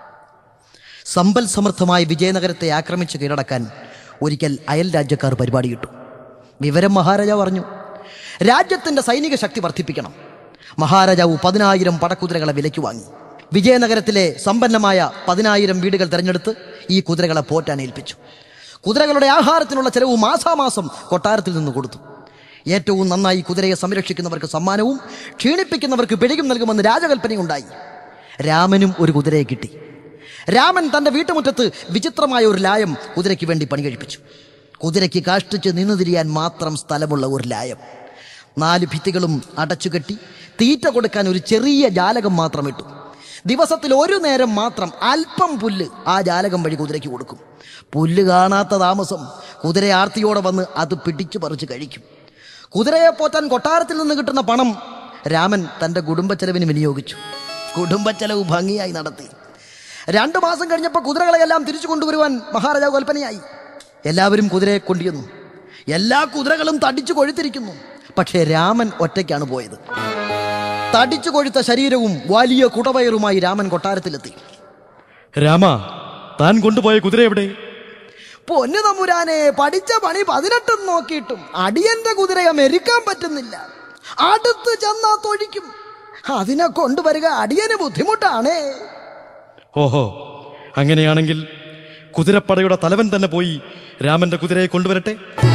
സമ്പൽ സമൃദ്ധമായ വിജയനഗരത്തെ ആക്രമിച്ച് കീഴടക്കാൻ ഒരിക്കൽ അയൽ രാജ്യക്കാർ പരിപാടിയിട്ടു വിവരം മഹാരാജാവ് പറഞ്ഞു രാജ്യത്തിന്റെ സൈനിക ശക്തി വർദ്ധിപ്പിക്കണം മഹാരാജാവ് പതിനായിരം പടക്കുതിരകളെ വിലയ്ക്ക് വാങ്ങി വിജയനഗരത്തിലെ സമ്പന്നമായ പതിനായിരം വീടുകൾ തിരഞ്ഞെടുത്ത് ഈ കുതിരകളെ പോറ്റാൻ ഏൽപ്പിച്ചു കുതിരകളുടെ ആഹാരത്തിനുള്ള ചെലവ് മാസാമാസം കൊട്ടാരത്തിൽ നിന്ന് കൊടുത്തു ഏറ്റവും നന്നായി കുതിരയെ സംരക്ഷിക്കുന്നവർക്ക് സമ്മാനവും ക്ഷീണിപ്പിക്കുന്നവർക്ക് പിഴയും നൽകുമെന്ന് രാജകൽപ്പനയുണ്ടായി രാമനും ഒരു കുതിരയെ കിട്ടി രാമൻ തന്റെ വീട്ടുമുറ്റത്ത് വിചിത്രമായ ഒരു ലായം കുതിരയ്ക്ക് വേണ്ടി പണി കഴിപ്പിച്ചു കുതിരയ്ക്ക് കാഷ്ടിച്ച് നിന്നു തിരിയാൻ മാത്രം സ്ഥലമുള്ള ഒരു ലായം നാല് ഭിത്തികളും അടച്ചുകെട്ടി തീറ്റ കൊടുക്കാൻ ഒരു ചെറിയ ജാലകം മാത്രം ഇട്ടു ദിവസത്തിൽ ഒരു നേരം മാത്രം അല്പം പുല്ല് ആ ജാലകം വഴി കുതിരയ്ക്ക് കൊടുക്കും പുല്ല് കാണാത്ത താമസം കുതിര ആർത്തിയോടെ വന്ന് അത് പിടിച്ചു പറിച്ച് കഴിക്കും കുതിരയെ പോറ്റാൻ കൊട്ടാരത്തിൽ നിന്ന് കിട്ടുന്ന പണം രാമൻ തൻ്റെ കുടുംബച്ചെലവിന് വിനിയോഗിച്ചു കുടുംബച്ചെലവ് ഭംഗിയായി നടത്തി രണ്ടു മാസം കഴിഞ്ഞപ്പോൾ കുതിരകളെയെല്ലാം തിരിച്ചു കൊണ്ടുവരുവാൻ മഹാരാജാവ് കൽപ്പനയായി എല്ലാവരും കുതിരയെ കൊണ്ടുവന്നു എല്ലാ കുതിരകളും തടിച്ചു കൊഴുത്തിരിക്കുന്നു പക്ഷേ രാമൻ ഒറ്റയ്ക്കാണ് പോയത് തടിച്ചു കൊഴുത്ത ശരീരവും വലിയ കുടവയറുമായി രാമൻ കൊട്ടാരത്തിലെത്തി രാമ താൻ കൊണ്ടുപോയ കുതിര എവിടെ പൊന്നു തമ്പുരാനെ പഠിച്ച പണി പതിനെട്ടും നോക്കിയിട്ടും അടിയന്റെ കുതിരയെ മെരുക്കാൻ പറ്റുന്നില്ല അടുത്ത് ചെന്നാ തൊഴിക്കും അതിനെ കൊണ്ടുവരിക അടിയന് ബുദ്ധിമുട്ടാണേ ഓഹോ അങ്ങനെയാണെങ്കിൽ കുതിരപ്പടയുടെ തലവൻ തന്നെ പോയി രാമന്റെ കുതിരയെ കൊണ്ടുവരട്ടെ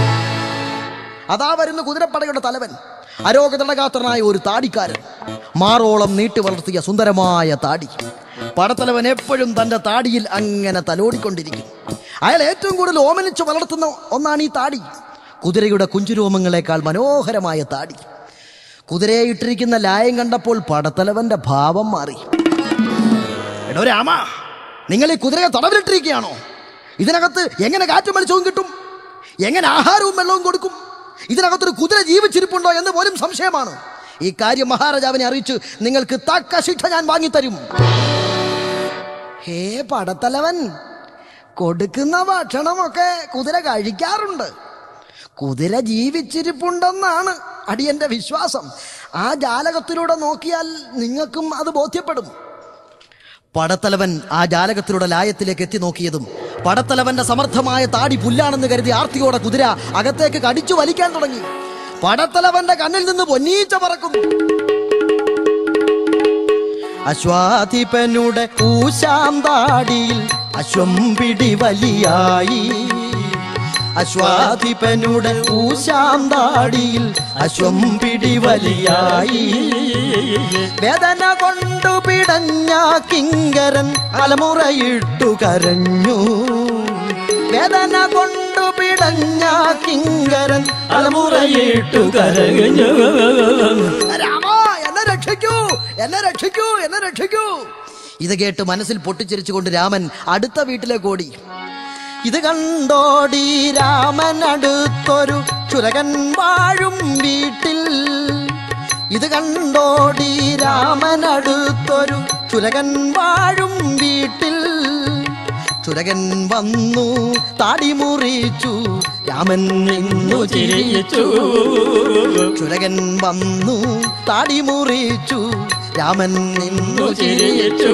അതാ വരുന്ന കുതിരപ്പടയുടെ തലവൻ അരോഗതടകാത്രനായ ഒരു താടിക്കാരൻ മാറോളം നീട്ടി വളർത്തിയ സുന്ദരമായ താടി പടത്തലവൻ എപ്പോഴും തന്റെ താടിയിൽ അങ്ങനെ തലോടിക്കൊണ്ടിരിക്കും അയാൾ ഏറ്റവും കൂടുതൽ ഓമനിച്ച് വളർത്തുന്ന ഒന്നാണ് ഈ താടി കുതിരയുടെ കുഞ്ചുരോമങ്ങളെക്കാൾ മനോഹരമായ താടി കുതിരയെ ഇട്ടിരിക്കുന്ന ലായം കണ്ടപ്പോൾ പടത്തലവന്റെ ഭാവം മാറി എടോ രാമ നിങ്ങൾ ഈ കുതിരയെ തടവിലിട്ടിരിക്കുകയാണോ ഇതിനകത്ത് എങ്ങനെ കാറ്റും വെളിച്ചവും കിട്ടും എങ്ങനെ ആഹാരവും വെള്ളവും കൊടുക്കും ഇതിനകത്തൊരു കുതിര ജീവിച്ചിരിപ്പുണ്ടോ എന്ന് പോലും സംശയമാണ് ഈ കാര്യം മഹാരാജാവിനെ അറിയിച്ച് നിങ്ങൾക്ക് തക്ക ശിക്ഷ ഞാൻ വാങ്ങിത്തരും ഹേ പടത്തലവൻ കൊടുക്കുന്ന ഭക്ഷണമൊക്കെ കുതിര കഴിക്കാറുണ്ട് കുതിര ജീവിച്ചിരിപ്പുണ്ടെന്നാണ് അടിയന്റെ വിശ്വാസം ആ ജാലകത്തിലൂടെ നോക്കിയാൽ നിങ്ങൾക്കും അത് ബോധ്യപ്പെടും പടത്തലവൻ ആ ജാലകത്തിലൂടെ ലായത്തിലേക്ക് എത്തി നോക്കിയതും പടത്തലവന്റെ സമർത്ഥമായ താടി പുല്ലാണെന്ന് കരുതി ആർത്തിയോടെ കുതിര അകത്തേക്ക് കടിച്ചു വലിക്കാൻ തുടങ്ങി പടത്തലവന്റെ കണ്ണിൽ നിന്ന് പൊന്നീച്ച പറക്കും അശ്വാധിപനുടെ ഊശാന്താടിയിൽ അശ്വം പിടി വലിയായി അശ്വാധിപനുടെ ഊശാന്താടിയിൽ അശ്വം പിടി വലിയായി വേദന കൊണ്ടു പിടഞ്ഞ കിങ്കരൻ അലമുറയിട്ടു കരഞ്ഞു വേദന കൊണ്ടു പിടഞ്ഞ കിങ്കരൻ അലമുറയിട്ടു കരഞ്ഞു രാമ എന്നെ രക്ഷിക്കൂ എന്നെ രക്ഷിക്കൂ എന്നെ രക്ഷിക്കൂ ഇത് കേട്ട് മനസ്സിൽ പൊട്ടിച്ചിരിച്ചുകൊണ്ട് രാമൻ അടുത്ത വീട്ടിലേക്ക് ഓടി ഇത് കണ്ടോടി രാമൻ അടുത്തൊരു ചുരകൻ വാഴും വീട്ടിൽ ഇത് കണ്ടോടി രാമൻ അടുത്തൊരു ചുരകൻ വാഴും വീട്ടിൽ ചുരകൻ വന്നു താടി മുറിച്ചു രാമൻ നിന്നു ചിരിച്ചു ചുരകൻ വന്നു താടി മുറിച്ചു രാമൻ നിന്നു ചിരിച്ചു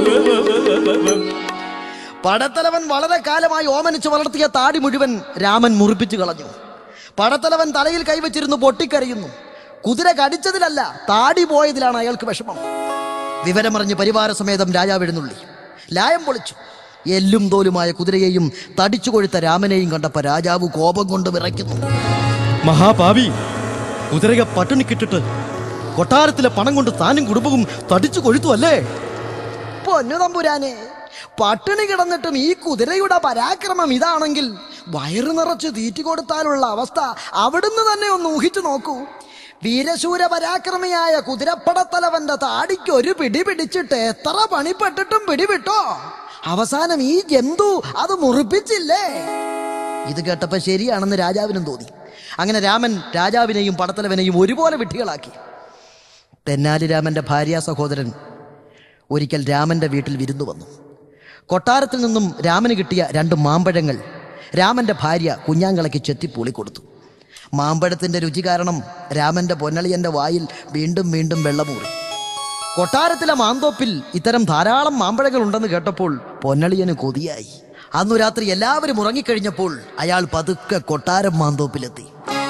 പടത്തലവൻ വളരെ കാലമായി ഓമനിച്ച് വളർത്തിയ താടി മുഴുവൻ രാമൻ മുറിപ്പിച്ചു കളഞ്ഞു പടത്തലവൻ തലയിൽ കൈവച്ചിരുന്ന് പൊട്ടിക്കരയുന്നു കുതിര കടിച്ചതിലല്ല താടി പോയതിലാണ് അയാൾക്ക് വിഷമം വിവരമറിഞ്ഞ് പരിവാരസമേതം രാജാവ് എഴുന്നള്ളി ലായം പൊളിച്ചു എല്ലും തോലുമായ കുതിരയെയും തടിച്ചു കൊഴുത്ത രാമനെയും കണ്ടപ്പോ രാജാവ് കോപം കൊണ്ട് വിറയ്ക്കുന്നു മഹാപാവി കുതിരയെ പട്ടിണിക്കിട്ടിട്ട് കൊട്ടാരത്തിലെ പണം കൊണ്ട് താനും കുടുംബവും തടിച്ചു കൊഴുത്തു അല്ലേ പൊന്നു തമ്പുരാനെ പട്ടിണി കിടന്നിട്ടും ഈ കുതിരയുടെ പരാക്രമം ഇതാണെങ്കിൽ വയറു നിറച്ച് തീറ്റി കൊടുത്താലുള്ള അവസ്ഥ അവിടുന്ന് തന്നെ ഒന്ന് ഊഹിച്ചു നോക്കൂ വീരശൂര പരാക്രമിയായ കുതിരപ്പടത്തലവന്റെ താടിക്ക് ഒരു പിടി പിടിച്ചിട്ട് എത്ര പണിപ്പെട്ടിട്ടും പിടിവിട്ടോ അവസാനം ഈ ജന്തു അത് മുറിപ്പിച്ചില്ലേ ഇത് കേട്ടപ്പോ ശരിയാണെന്ന് രാജാവിനും തോന്നി അങ്ങനെ രാമൻ രാജാവിനെയും പടത്തലവനെയും ഒരുപോലെ വിഡ്ഢികളാക്കി തെന്നാലി രാമന്റെ ഭാര്യ സഹോദരൻ ഒരിക്കൽ രാമന്റെ വീട്ടിൽ വിരുന്നു വന്നു കൊട്ടാരത്തിൽ നിന്നും രാമന് കിട്ടിയ രണ്ട് മാമ്പഴങ്ങൾ രാമന്റെ ഭാര്യ കുഞ്ഞാങ്കളയ്ക്ക് ചെത്തിപ്പൂളി കൊടുത്തു മാമ്പഴത്തിന്റെ രുചി കാരണം രാമന്റെ പൊന്നളിയന്റെ വായിൽ വീണ്ടും വീണ്ടും വെള്ളമൂറി കൊട്ടാരത്തിലെ മാന്തോപ്പിൽ ഇത്തരം ധാരാളം മാമ്പഴങ്ങൾ ഉണ്ടെന്ന് കേട്ടപ്പോൾ പൊന്നളിയന് കൊതിയായി അന്നു രാത്രി എല്ലാവരും ഉറങ്ങിക്കഴിഞ്ഞപ്പോൾ അയാൾ പതുക്കെ കൊട്ടാരം മാന്തോപ്പിലെത്തി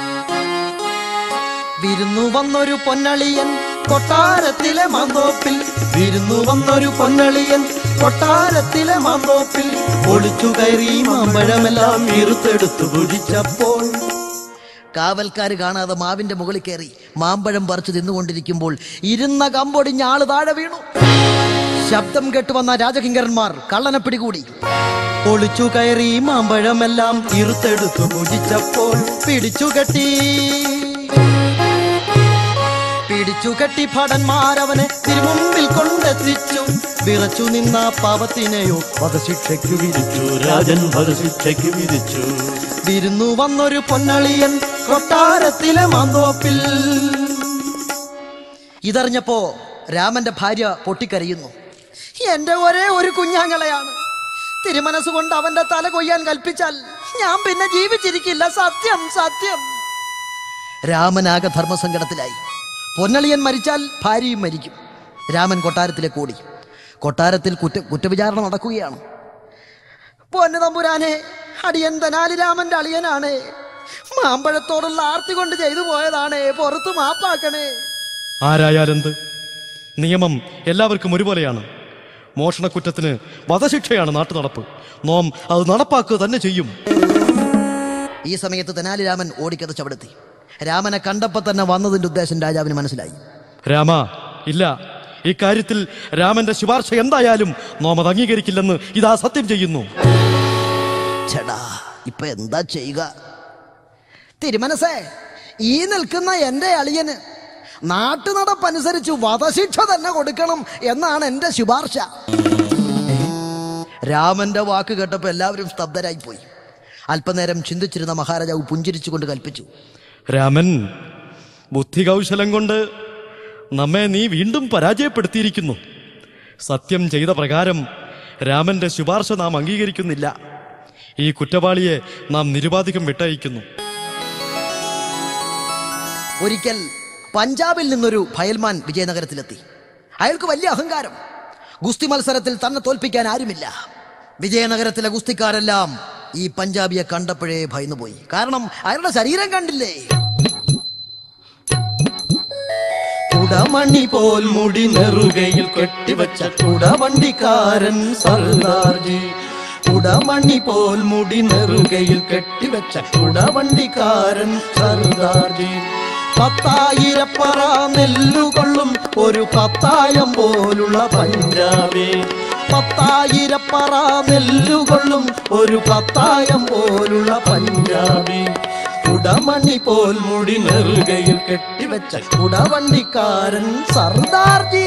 വിരുന്നു വന്നൊരു പൊന്നളിയൻ കൊട്ടാരത്തിലെ മാന്തോപ്പിൽ വിരുന്നു വന്നൊരു പൊന്നളിയൻ കൊട്ടാരത്തിലെ മാന്തോപ്പിൽ ഒളിച്ചു കയറി മാമ്പഴമെല്ലാം ഇരുത്തെടുത്തു കുടിച്ചപ്പോൾ കാവൽക്കാര് കാണാതെ മാവിന്റെ മുകളിൽ കയറി മാമ്പഴം പറിച്ചു തിന്നുകൊണ്ടിരിക്കുമ്പോൾ ഇരുന്ന കമ്പൊടിഞ്ഞ ആള് താഴെ വീണു ശബ്ദം കേട്ടു വന്ന രാജകിങ്കരന്മാർ കള്ളനെ പിടികൂടി ഒളിച്ചു കയറി മാമ്പഴമെല്ലാം ഇരുത്തെടുത്തു കുടിച്ചപ്പോൾ പിടിച്ചു കെട്ടി പിടിച്ചു കെട്ടി ഭടന്മാരവനെ തിരുമുമ്പിൽ കൊണ്ടെത്തിച്ചു വിറച്ചു നിന്ന പാപത്തിനെയോ വധശിക്ഷയ്ക്കു വിരിച്ചു രാജൻ ഭരശിക്ഷയ്ക്ക് വിധിച്ചു വിരുന്നു വന്നൊരു പൊന്നളിയൻ കൊട്ടാരത്തിലെ മാന്തോപ്പിൽ ഇതറിഞ്ഞപ്പോ രാമന്റെ ഭാര്യ പൊട്ടിക്കരയുന്നു എന്റെ ഒരേ ഒരു കുഞ്ഞാങ്ങളെയാണ് തിരുമനസ്സുകൊണ്ട് അവന്റെ തല കൊയ്യാൻ കൽപ്പിച്ചാൽ ഞാൻ പിന്നെ ജീവിച്ചിരിക്കില്ല സത്യം സത്യം രാമനാകെ ധർമ്മസങ്കടത്തിലായി പൊന്നളിയൻ മരിച്ചാൽ ഭാര്യയും മരിക്കും രാമൻ കൊട്ടാരത്തിലേക്ക് ഓടി കൊട്ടാരത്തിൽ കുറ്റ കുറ്റവിചാരണ നടക്കുകയാണ് പൊന്നു തമ്പുരാനെ അടിയൻ തെനാലിരാമന്റെ അളിയനാണ് മാമ്പഴത്തോടുള്ള ആർത്തി കൊണ്ട് ചെയ്തു പോയതാണ് പുറത്തു മാപ്പാക്കണേ ആരായാലെന്ത് നിയമം എല്ലാവർക്കും ഒരുപോലെയാണ് മോഷണക്കുറ്റത്തിന് വധശിക്ഷയാണ് നാട്ടുനടപ്പ് നോം അത് നടപ്പാക്കുക തന്നെ ചെയ്യും ഈ സമയത്ത് തെനാലിരാമൻ ഓടിക്കത് ചവിടുത്തി രാമനെ കണ്ടപ്പോ തന്നെ വന്നതിന്റെ ഉദ്ദേശം രാജാവിന് മനസ്സിലായി രാമ ഇല്ല ഇക്കാര്യത്തിൽ രാമന്റെ ശുപാർശ എന്തായാലും നോം അത് അംഗീകരിക്കില്ലെന്ന് ഇതാ സത്യം ചെയ്യുന്നു ചേടാ ഇപ്പൊ എന്താ ചെയ്യുക തിരുമനസേ ഈ നിൽക്കുന്ന എന്റെ അളിയന് നാട്ടുനടപ്പനുസരിച്ച് വധശിക്ഷ തന്നെ കൊടുക്കണം എന്നാണ് എന്റെ ശുപാർശ രാമന്റെ വാക്ക് കേട്ടപ്പോ എല്ലാവരും സ്തബ്ധരായി പോയി അല്പനേരം ചിന്തിച്ചിരുന്ന മഹാരാജാവ് പുഞ്ചിരിച്ചുകൊണ്ട് കൽപ്പിച്ചു രാമൻ ബുദ്ധികൗശലം കൊണ്ട് നമ്മെ നീ വീണ്ടും പരാജയപ്പെടുത്തിയിരിക്കുന്നു സത്യം ചെയ്ത പ്രകാരം രാമന്റെ ശുപാർശ നാം അംഗീകരിക്കുന്നില്ല ഈ കുറ്റവാളിയെ നാം നിരുപാധികം വിട്ടയക്കുന്നു ഒരിക്കൽ പഞ്ചാബിൽ നിന്നൊരു ഫയൽമാൻ വിജയനഗരത്തിലെത്തി അയാൾക്ക് വലിയ അഹങ്കാരം ഗുസ്തി മത്സരത്തിൽ തന്നെ തോൽപ്പിക്കാൻ ആരുമില്ല വിജയനഗരത്തിലെ ഗുസ്തിക്കാരെല്ലാം ഈ പഞ്ചാബിയെ കണ്ടപ്പോഴേ ഭയന്നുപോയി കാരണം അയാളുടെ ശരീരം കണ്ടില്ലേ കുടമണി പോൽ മുടി നെറുകയിൽ കെട്ടിവച്ച കുടവണ്ടിക്കാരൻ സർദാർജി കുടമണി പോൽ മുടി നെറുകയിൽ കെട്ടിവച്ച കുടവണ്ടിക്കാരൻ സർദാർജി പത്തായിരപ്പറ നെല്ലുകൊള്ളും ഒരു പത്തായം പോലുള്ള പഞ്ചാബി പത്തായിരപ്പറ നെല്ലുകൊള്ളും ഒരു പത്തായം പോലുള്ള പഞ്ചാബി കുടമണി പോൽ മുടി നെറുകയിൽ കെട്ടിവെച്ച കുടവണ്ടിക്കാരൻ സർദാർജി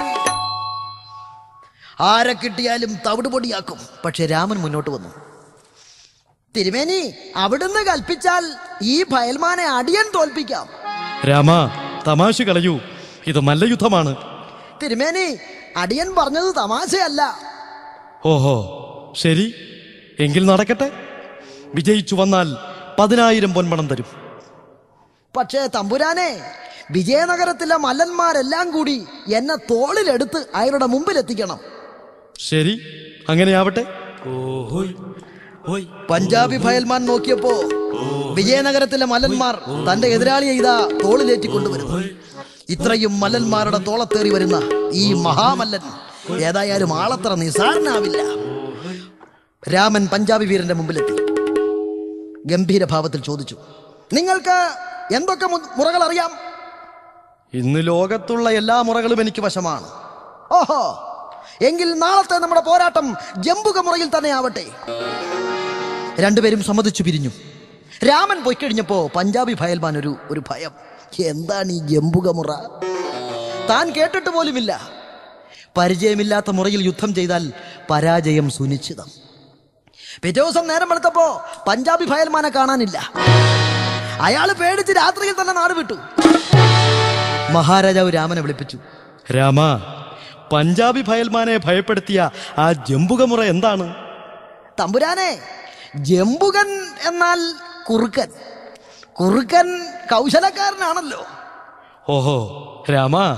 ആരെ കിട്ടിയാലും തവിട് പൊടിയാക്കും പക്ഷെ രാമൻ മുന്നോട്ട് വന്നു തിരുമേനി അവിടുന്ന് കൽപ്പിച്ചാൽ ഈ ഫയൽമാനെ അടിയൻ തോൽപ്പിക്കാം രാമ തമാശ കളയൂ ഇത് മല്ലയുദ്ധമാണ് തിരുമേനി അടിയൻ പറഞ്ഞത് തമാശയല്ല ഓഹോ ശരി എങ്കിൽ നടക്കട്ടെ വിജയിച്ചു വന്നാൽ പതിനായിരം പൊൻപണം തരും പക്ഷേ തമ്പുരാനെ വിജയനഗരത്തിലെ മല്ലന്മാരെല്ലാം കൂടി എന്നെ തോളിലെടുത്ത് അയാളുടെ മുമ്പിൽ എത്തിക്കണം ശരി അങ്ങനെയാവട്ടെ പഞ്ചാബി ഫയൽമാൻ നോക്കിയപ്പോ വിജയനഗരത്തിലെ മല്ലന്മാർ തന്റെ എതിരാളിയെ ഇതാ തോളിലേറ്റി കൊണ്ടുവരുന്നു ഇത്രയും മല്ലന്മാരുടെ തോളത്തേറി വരുന്ന ഈ മഹാമല്ലൻ ഏതായാലും ആളത്ര നിസാരനാവില്ല രാമൻ പഞ്ചാബി വീരന്റെ മുമ്പിലെത്തി ഗംഭീരഭാവത്തിൽ ചോദിച്ചു നിങ്ങൾക്ക് എന്തൊക്കെ മു- മുറകൾ അറിയാം ഇന്ന് ലോകത്തുള്ള എല്ലാ മുറകളും എനിക്ക് വശമാണ് ഓഹോ എങ്കിൽ നാളത്തെ നമ്മുടെ പോരാട്ടം ജമ്പുക മുറയിൽ തന്നെ ആവട്ടെ രണ്ടുപേരും സമ്മതിച്ചു പിരിഞ്ഞു രാമൻ പോയി കഴിഞ്ഞപ്പോ പഞ്ചാബി ഭയൽമാൻ ഒരു ഒരു ഭയം എന്താണ് ഈ ജമ്പുക മുറ താൻ കേട്ടിട്ട് പോലുമില്ല പരിചയമില്ലാത്ത മുറയിൽ യുദ്ധം ചെയ്താൽ പരാജയം സുനിശ്ചിതം പിറ്റേ ദിവസം നേരം വെളുത്തപ്പോ പഞ്ചാബി ഭയൽമാനെ കാണാനില്ല അയാൾ പേടിച്ച് രാത്രിയിൽ തന്നെ നാട് വിട്ടു മഹാരാജാവ് രാമനെ വിളിപ്പിച്ചു രാമ പഞ്ചാബി ഭയൽമാനെ ഭയപ്പെടുത്തിയ ആ ജമ്പുകമുറ എന്താണ് തമ്പുരാനെ ജമ്പുകൻ എന്നാൽ കുറുക്കൻ കുറുക്കൻ കൗശലക്കാരനാണല്ലോ ഓഹോ രാമ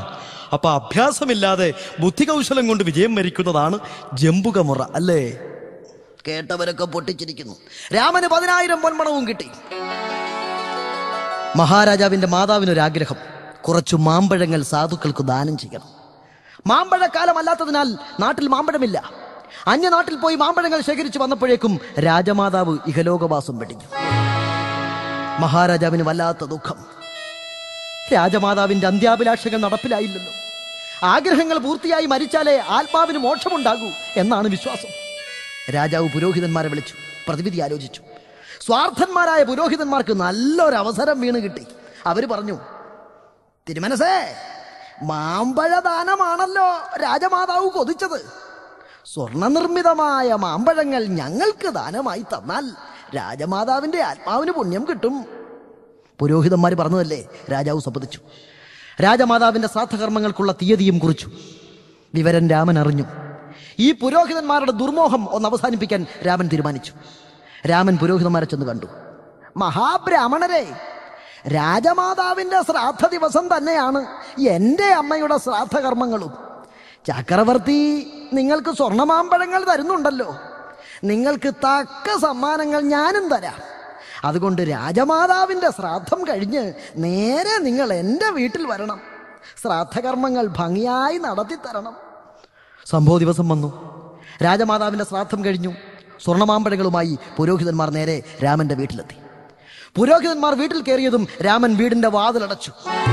അപ്പൊ അഭ്യാസമില്ലാതെ ബുദ്ധികൗശലം കൊണ്ട് വിജയം വരിക്കുന്നതാണ് ജമ്പുകമുറ അല്ലേ കേട്ടവരൊക്കെ പൊട്ടിച്ചിരിക്കുന്നു രാമന് പതിനായിരം പൊന്മണവും കിട്ടി മഹാരാജാവിന്റെ മാതാവിനൊരാഗ്രഹം കുറച്ചു മാമ്പഴങ്ങൾ സാധുക്കൾക്ക് ദാനം ചെയ്യണം മാമ്പഴക്കാലമല്ലാത്തതിനാൽ നാട്ടിൽ മാമ്പഴമില്ല അന്യനാട്ടിൽ പോയി മാമ്പഴങ്ങൾ ശേഖരിച്ചു വന്നപ്പോഴേക്കും രാജമാതാവ് ഇഹലോകവാസം വെടിഞ്ഞു മഹാരാജാവിന് വല്ലാത്ത ദുഃഖം രാജമാതാവിന്റെ അന്ത്യാഭിലാഷങ്ങൾ നടപ്പിലായില്ലല്ലോ ആഗ്രഹങ്ങൾ പൂർത്തിയായി മരിച്ചാലേ ആത്മാവിന് മോക്ഷമുണ്ടാകൂ എന്നാണ് വിശ്വാസം രാജാവ് പുരോഹിതന്മാരെ വിളിച്ചു പ്രതിവിധി ആലോചിച്ചു സ്വാർത്ഥന്മാരായ പുരോഹിതന്മാർക്ക് നല്ലൊരു അവസരം വീണ് കിട്ടി അവര് പറഞ്ഞു തിരുമനസേ മാമ്പഴദാനമാണല്ലോ രാജമാതാവ് കൊതിച്ചത് സ്വർണനിർമ്മിതമായ മാമ്പഴങ്ങൾ ഞങ്ങൾക്ക് ദാനമായി തന്നാൽ രാജമാതാവിന്റെ ആത്മാവിന് പുണ്യം കിട്ടും പുരോഹിതന്മാർ പറഞ്ഞതല്ലേ രാജാവ് സമ്മതിച്ചു രാജമാതാവിന്റെ ശ്രാദ്ധകർമ്മങ്ങൾക്കുള്ള തീയതിയും കുറിച്ചു വിവരം രാമൻ അറിഞ്ഞു ഈ പുരോഹിതന്മാരുടെ ദുർമോഹം ഒന്ന് അവസാനിപ്പിക്കാൻ രാമൻ തീരുമാനിച്ചു രാമൻ പുരോഹിതന്മാരെ ചെന്ന് കണ്ടു മഹാബ്രാഹ്മണരെ രാജമാതാവിന്റെ ശ്രാദ്ധ ദിവസം തന്നെയാണ് എൻ്റെ അമ്മയുടെ ശ്രാദ്ധകർമ്മങ്ങളും ചക്രവർത്തി നിങ്ങൾക്ക് സ്വർണമാമ്പഴങ്ങൾ തരുന്നുണ്ടല്ലോ നിങ്ങൾക്ക് തക്ക സമ്മാനങ്ങൾ ഞാനും തരാം അതുകൊണ്ട് രാജമാതാവിന്റെ ശ്രാദ്ധം കഴിഞ്ഞ് നേരെ നിങ്ങൾ എൻ്റെ വീട്ടിൽ വരണം ശ്രാദ്ധകർമ്മങ്ങൾ ഭംഗിയായി നടത്തിത്തരണം സംഭവ ദിവസം വന്നു രാജമാതാവിന്റെ ശ്രാദ്ധം കഴിഞ്ഞു സ്വർണമാമ്പഴങ്ങളുമായി പുരോഹിതന്മാർ നേരെ രാമന്റെ വീട്ടിലെത്തി പുരോഹിതന്മാർ വീട്ടിൽ കയറിയതും രാമൻ വീടിന്റെ വാതിലടച്ചു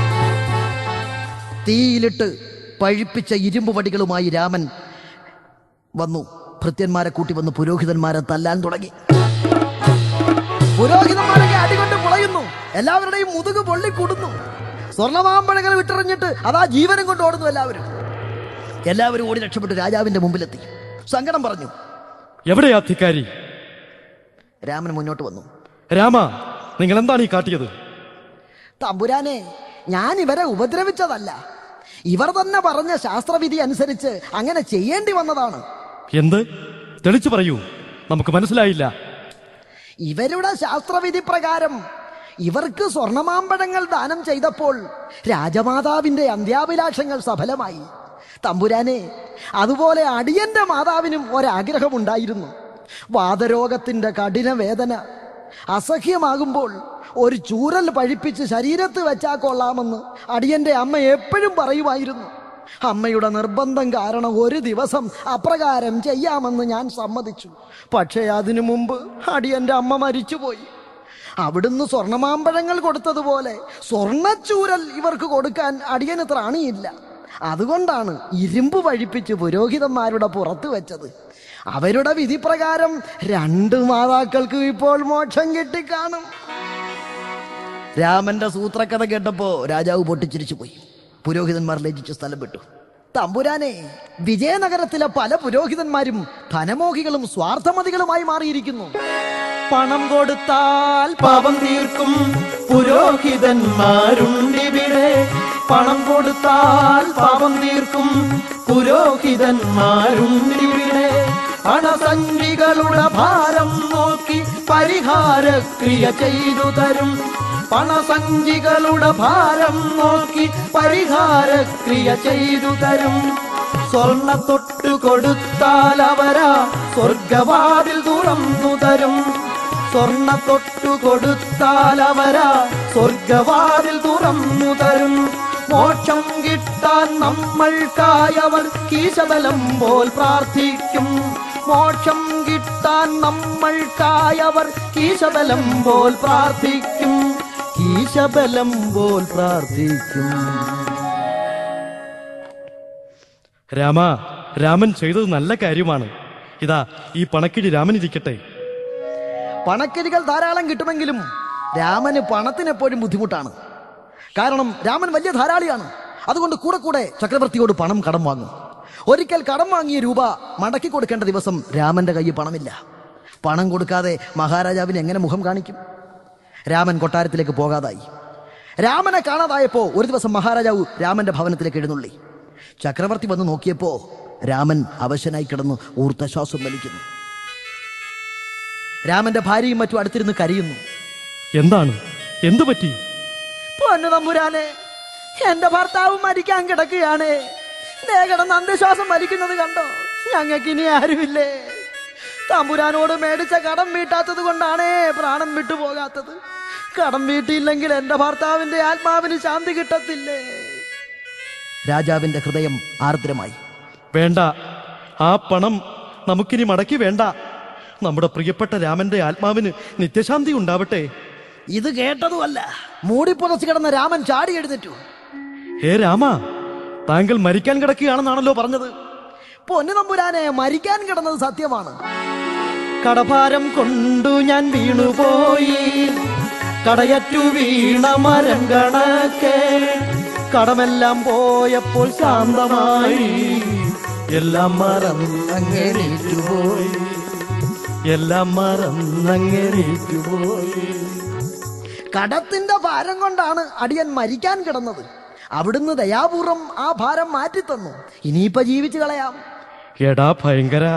തീയിലിട്ട് പഴിപ്പിച്ച ഇരുമ്പ് വടികളുമായി രാമൻ വന്നു ഭൃത്യന്മാരെ കൂട്ടി വന്ന് പുരോഹിതന്മാരെ തല്ലാൻ തുടങ്ങി പുരോഹിതന്മാരൊക്കെ അടികൊണ്ട് മുളയുന്നു എല്ലാവരുടെയും മുതുക് പൊള്ളിക്കൂടുന്നു സ്വർണമാമ്പഴങ്ങൾ വിട്ടെറിഞ്ഞിട്ട് അതാ ജീവനും കൊണ്ട് ഓടുന്നു എല്ലാവരും എല്ലാവരും ഓടി രക്ഷപ്പെട്ട് രാജാവിന്റെ മുമ്പിലെത്തി സങ്കടം പറഞ്ഞു എവിടെയാ ധിക്കാരി രാമൻ മുന്നോട്ട് വന്നു രാമ നിങ്ങൾ എന്താണ് ഈ കാട്ടിയത് തമ്പുരാനെ ഞാൻ ഇവരെ ഉപദ്രവിച്ചതല്ല ഇവർ തന്നെ പറഞ്ഞ ശാസ്ത്രവിധി അനുസരിച്ച് അങ്ങനെ ചെയ്യേണ്ടി വന്നതാണ് എന്ത് തെളിച്ചു പറയൂ നമുക്ക് മനസ്സിലായില്ല ഇവരുടെ ശാസ്ത്രവിധി പ്രകാരം ഇവർക്ക് സ്വർണമാമ്പഴങ്ങൾ ദാനം ചെയ്തപ്പോൾ രാജമാതാവിന്റെ അന്ത്യാഭിലാഷങ്ങൾ സഫലമായി തമ്പുരാനെ അതുപോലെ അടിയന്റെ മാതാവിനും ഒരാഗ്രഹമുണ്ടായിരുന്നു വാതരോഗത്തിന്റെ കഠിന വേദന അസഹ്യമാകുമ്പോൾ ഒരു ചൂരൽ പഴിപ്പിച്ച് ശരീരത്ത് വെച്ചാൽ കൊള്ളാമെന്ന് അടിയന്റെ അമ്മ എപ്പോഴും പറയുമായിരുന്നു അമ്മയുടെ നിർബന്ധം കാരണം ഒരു ദിവസം അപ്രകാരം ചെയ്യാമെന്ന് ഞാൻ സമ്മതിച്ചു പക്ഷേ അതിനു മുമ്പ് അടിയന്റെ അമ്മ മരിച്ചുപോയി അവിടുന്ന് സ്വർണമാമ്പഴങ്ങൾ കൊടുത്തതുപോലെ സ്വർണച്ചൂരൽ ഇവർക്ക് കൊടുക്കാൻ അടിയന് ത്രാണിയില്ല അതുകൊണ്ടാണ് ഇരുമ്പ് പഴിപ്പിച്ച് പുരോഹിതന്മാരുടെ പുറത്ത് വെച്ചത് അവരുടെ വിധിപ്രകാരം രണ്ട് മാതാക്കൾക്കും ഇപ്പോൾ മോക്ഷം കിട്ടിക്കാണും രാമന്റെ സൂത്രക്കഥ കേട്ടപ്പോ രാജാവ് പൊട്ടിച്ചിരിച്ചു പോയി പുരോഹിതന്മാർ ലജിച്ച് സ്ഥലം വിട്ടു തമ്പുരാനെ വിജയനഗരത്തിലെ പല പുരോഹിതന്മാരും ധനമോഹികളും സ്വാർത്ഥമതികളുമായി മാറിയിരിക്കുന്നു പണം കൊടുത്താൽ പാപം തീർക്കും പുരോഹിതന്മാരുണ്ടിവിടെ പണം കൊടുത്താൽ പാപം തീർക്കും പുരോഹിതന്മാരുണ്ടിവിടെ പണസംഖികളുടെ ഭാരം നോക്കി പരിഹാരക്രിയ ചെയ്തു തരും പണസംഖികളുടെ ഭാരം നോക്കി പരിഹാരക്രിയ ചെയ്തു തരും സ്വർണ്ണ തൊട്ടു കൊടുത്താൽ അവരാ സ്വർഗവാതിൽ തുറന്നു തരും സ്വർണ്ണ തൊട്ടു കൊടുത്താൽ അവരാ സ്വർഗവാതിൽ തുറന്നു തരും മോക്ഷം കിട്ടാൻ നമ്മൾക്കായവർ കീശബലം പോൽ പ്രാർത്ഥിക്കും മോക്ഷം കിട്ടാൻ നമ്മൾക്കായവർ കീശബലം പോൽ പ്രാർത്ഥിക്കും കീശബലം പോൽ പ്രാർത്ഥിക്കും രാമ രാമൻ ചെയ്തത് നല്ല കാര്യമാണ് ഇതാ ഈ പണക്കിഴി രാമൻ ഇരിക്കട്ടെ പണക്കിരികൾ ധാരാളം കിട്ടുമെങ്കിലും രാമന് പണത്തിനെപ്പോഴും ബുദ്ധിമുട്ടാണ് കാരണം രാമൻ വലിയ ധാരാളിയാണ് അതുകൊണ്ട് കൂടെ കൂടെ ചക്രവർത്തിയോട് പണം കടം വാങ്ങും ഒരിക്കൽ കടം വാങ്ങിയ രൂപ മടക്കി കൊടുക്കേണ്ട ദിവസം രാമന്റെ കയ്യിൽ പണമില്ല പണം കൊടുക്കാതെ മഹാരാജാവിന് എങ്ങനെ മുഖം കാണിക്കും രാമൻ കൊട്ടാരത്തിലേക്ക് പോകാതായി രാമനെ കാണാതായപ്പോ ഒരു ദിവസം മഹാരാജാവ് രാമന്റെ ഭവനത്തിലേക്ക് എഴുന്നള്ളി ചക്രവർത്തി വന്ന് നോക്കിയപ്പോ രാമൻ അവശനായി കിടന്ന് ഊർത്തശ്വാസം വലിക്കുന്നു രാമന്റെ ഭാര്യയും മറ്റും അടുത്തിരുന്ന് കരയുന്നു എന്താണ് എന്തു പറ്റി പൊന്നു തമ്പുരാനെ എന്റെ ഭർത്താവ് മരിക്കാൻ കിടക്കുകയാണ് ദേ കിടന്ന് അന്ധശ്വാസം വലിക്കുന്നത് കണ്ടോ ഞങ്ങൾക്ക് ഇനി ആരുമില്ലേ തമ്പുരാനോട് മേടിച്ച കടം വീട്ടാത്തത് കൊണ്ടാണേ പ്രാണൻ വിട്ടുപോകാത്തത് കടം വീട്ടിയില്ലെങ്കിൽ എന്റെ ഭർത്താവിന്റെ ആത്മാവിന് ശാന്തി കിട്ടത്തില്ലേ രാജാവിന്റെ ഹൃദയം ആർദ്രമായി വേണ്ട ആ പണം നമുക്കിനി മടക്കി വേണ്ട നമ്മുടെ പ്രിയപ്പെട്ട രാമന്റെ ആത്മാവിന് നിത്യശാന്തി ഉണ്ടാവട്ടെ ഇത് കേട്ടതുമല്ല മൂടിപ്പുതച്ച് കിടന്ന രാമൻ ചാടി എഴുന്നേറ്റു ഹേ രാമ താങ്കൾ മരിക്കാൻ കിടക്കുകയാണെന്നാണല്ലോ പറഞ്ഞത് പൊന്നു തമ്പുരാനെ മരിക്കാൻ കിടന്നത് സത്യമാണ് കടഭാരം കൊണ്ടു ഞാൻ വീണുപോയി കടയറ്റു വീണ മരം കണക്കെ കടമെല്ലാം പോയപ്പോൾ ശാന്തമായി എല്ലാം മറന്നങ്ങനേറ്റുപോയി എല്ലാം മറന്നങ്ങനേറ്റുപോയി കടത്തിന്റെ ഭാരം കൊണ്ടാണ് അടിയൻ മരിക്കാൻ കിടന്നത് അവിടുന്ന് ദയാപൂർവം ആ ഭാരം മാറ്റിത്തന്നു ഇനിയിപ്പോ ജീവിച്ചു കളയാം എടാ ഭയങ്കര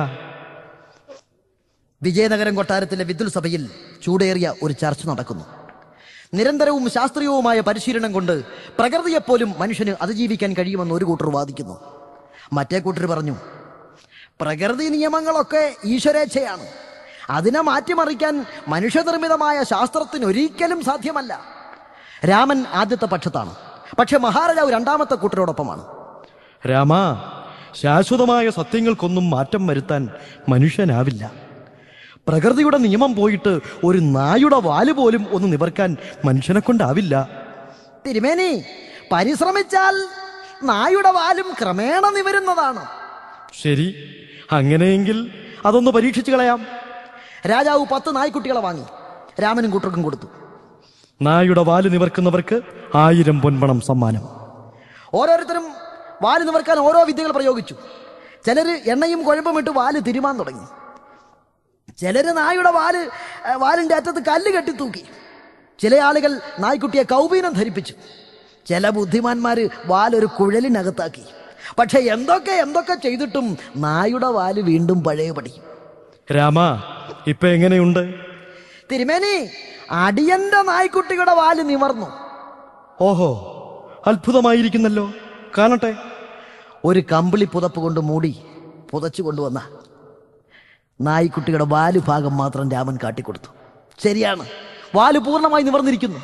വിജയനഗരം കൊട്ടാരത്തിലെ വിദ്യുൽ സഭയിൽ ചൂടേറിയ ഒരു ചർച്ച നടക്കുന്നു നിരന്തരവും ശാസ്ത്രീയവുമായ പരിശീലനം കൊണ്ട് പ്രകൃതിയെപ്പോലും മനുഷ്യന് അതിജീവിക്കാൻ കഴിയുമെന്ന് ഒരു കൂട്ടർ വാദിക്കുന്നു മറ്റേ കൂട്ടർ പറഞ്ഞു പ്രകൃതി നിയമങ്ങളൊക്കെ ഈശ്വരേച്ഛയാണ് അതിനെ മാറ്റിമറിക്കാൻ മനുഷ്യനിർമ്മിതമായ ശാസ്ത്രത്തിന് ഒരിക്കലും സാധ്യമല്ല രാമൻ ആദ്യത്തെ പക്ഷത്താണ് പക്ഷെ മഹാരാജാവ് രണ്ടാമത്തെ കൂട്ടരോടൊപ്പമാണ് രാമ ശാശ്വതമായ സത്യങ്ങൾക്കൊന്നും മാറ്റം വരുത്താൻ മനുഷ്യനാവില്ല പ്രകൃതിയുടെ നിയമം പോയിട്ട് ഒരു നായുടെ വാല് പോലും ഒന്ന് നിവർക്കാൻ മനുഷ്യനെ കൊണ്ടാവില്ല തിരുമേനി പരിശ്രമിച്ചാൽ നായുടെ വാലും ക്രമേണ നിവരുന്നതാണ് ശരി അങ്ങനെയെങ്കിൽ അതൊന്ന് പരീക്ഷിച്ചു കളയാം രാജാവ് പത്ത് നായ്ക്കുട്ടികളെ വാങ്ങി രാമനും കൂട്ടർക്കും കൊടുത്തു നായുടെ വാല് നിവർക്കുന്നവർക്ക് ആയിരം പൊൻപണം സമ്മാനം ഓരോരുത്തരും വാല് നിവർക്കാൻ ഓരോ വിദ്യകൾ പ്രയോഗിച്ചു ചിലര് എണ്ണയും കുഴമ്പും ഇട്ട് വാല് തിരുമാൻ തുടങ്ങി ചിലര് നായുടെ വാല് ഏ, വാലിന്റെ അറ്റത്ത് കല്ല് കെട്ടി തൂക്കി ചില ആളുകൾ നായ്ക്കുട്ടിയെ കൗപീനം ധരിപ്പിച്ചു ചില ബുദ്ധിമാന്മാര് വാലൊരു കുഴലിനകത്താക്കി പക്ഷെ എന്തൊക്കെ എന്തൊക്കെ ചെയ്തിട്ടും നായുടെ വാല് വീണ്ടും പഴയപടി രാമ ഇപ്പൊ എങ്ങനെയുണ്ട് തിരുമേനി അടിയന്റെ നായ്ക്കുട്ടിയുടെ വാല് നിവർന്നു ഓഹോ അത്ഭുതമായിരിക്കുന്നല്ലോ കാണട്ടെ ഒരു കമ്പിളി പുതപ്പ് കൊണ്ട് മൂടി പുതച്ചു കൊണ്ടുവന്ന നായ്ക്കുട്ടിയുടെ വാല് ഭാഗം മാത്രം രാമൻ കാട്ടിക്കൊടുത്തു ശരിയാണ് വാല് പൂർണ്ണമായി നിവർന്നിരിക്കുന്നു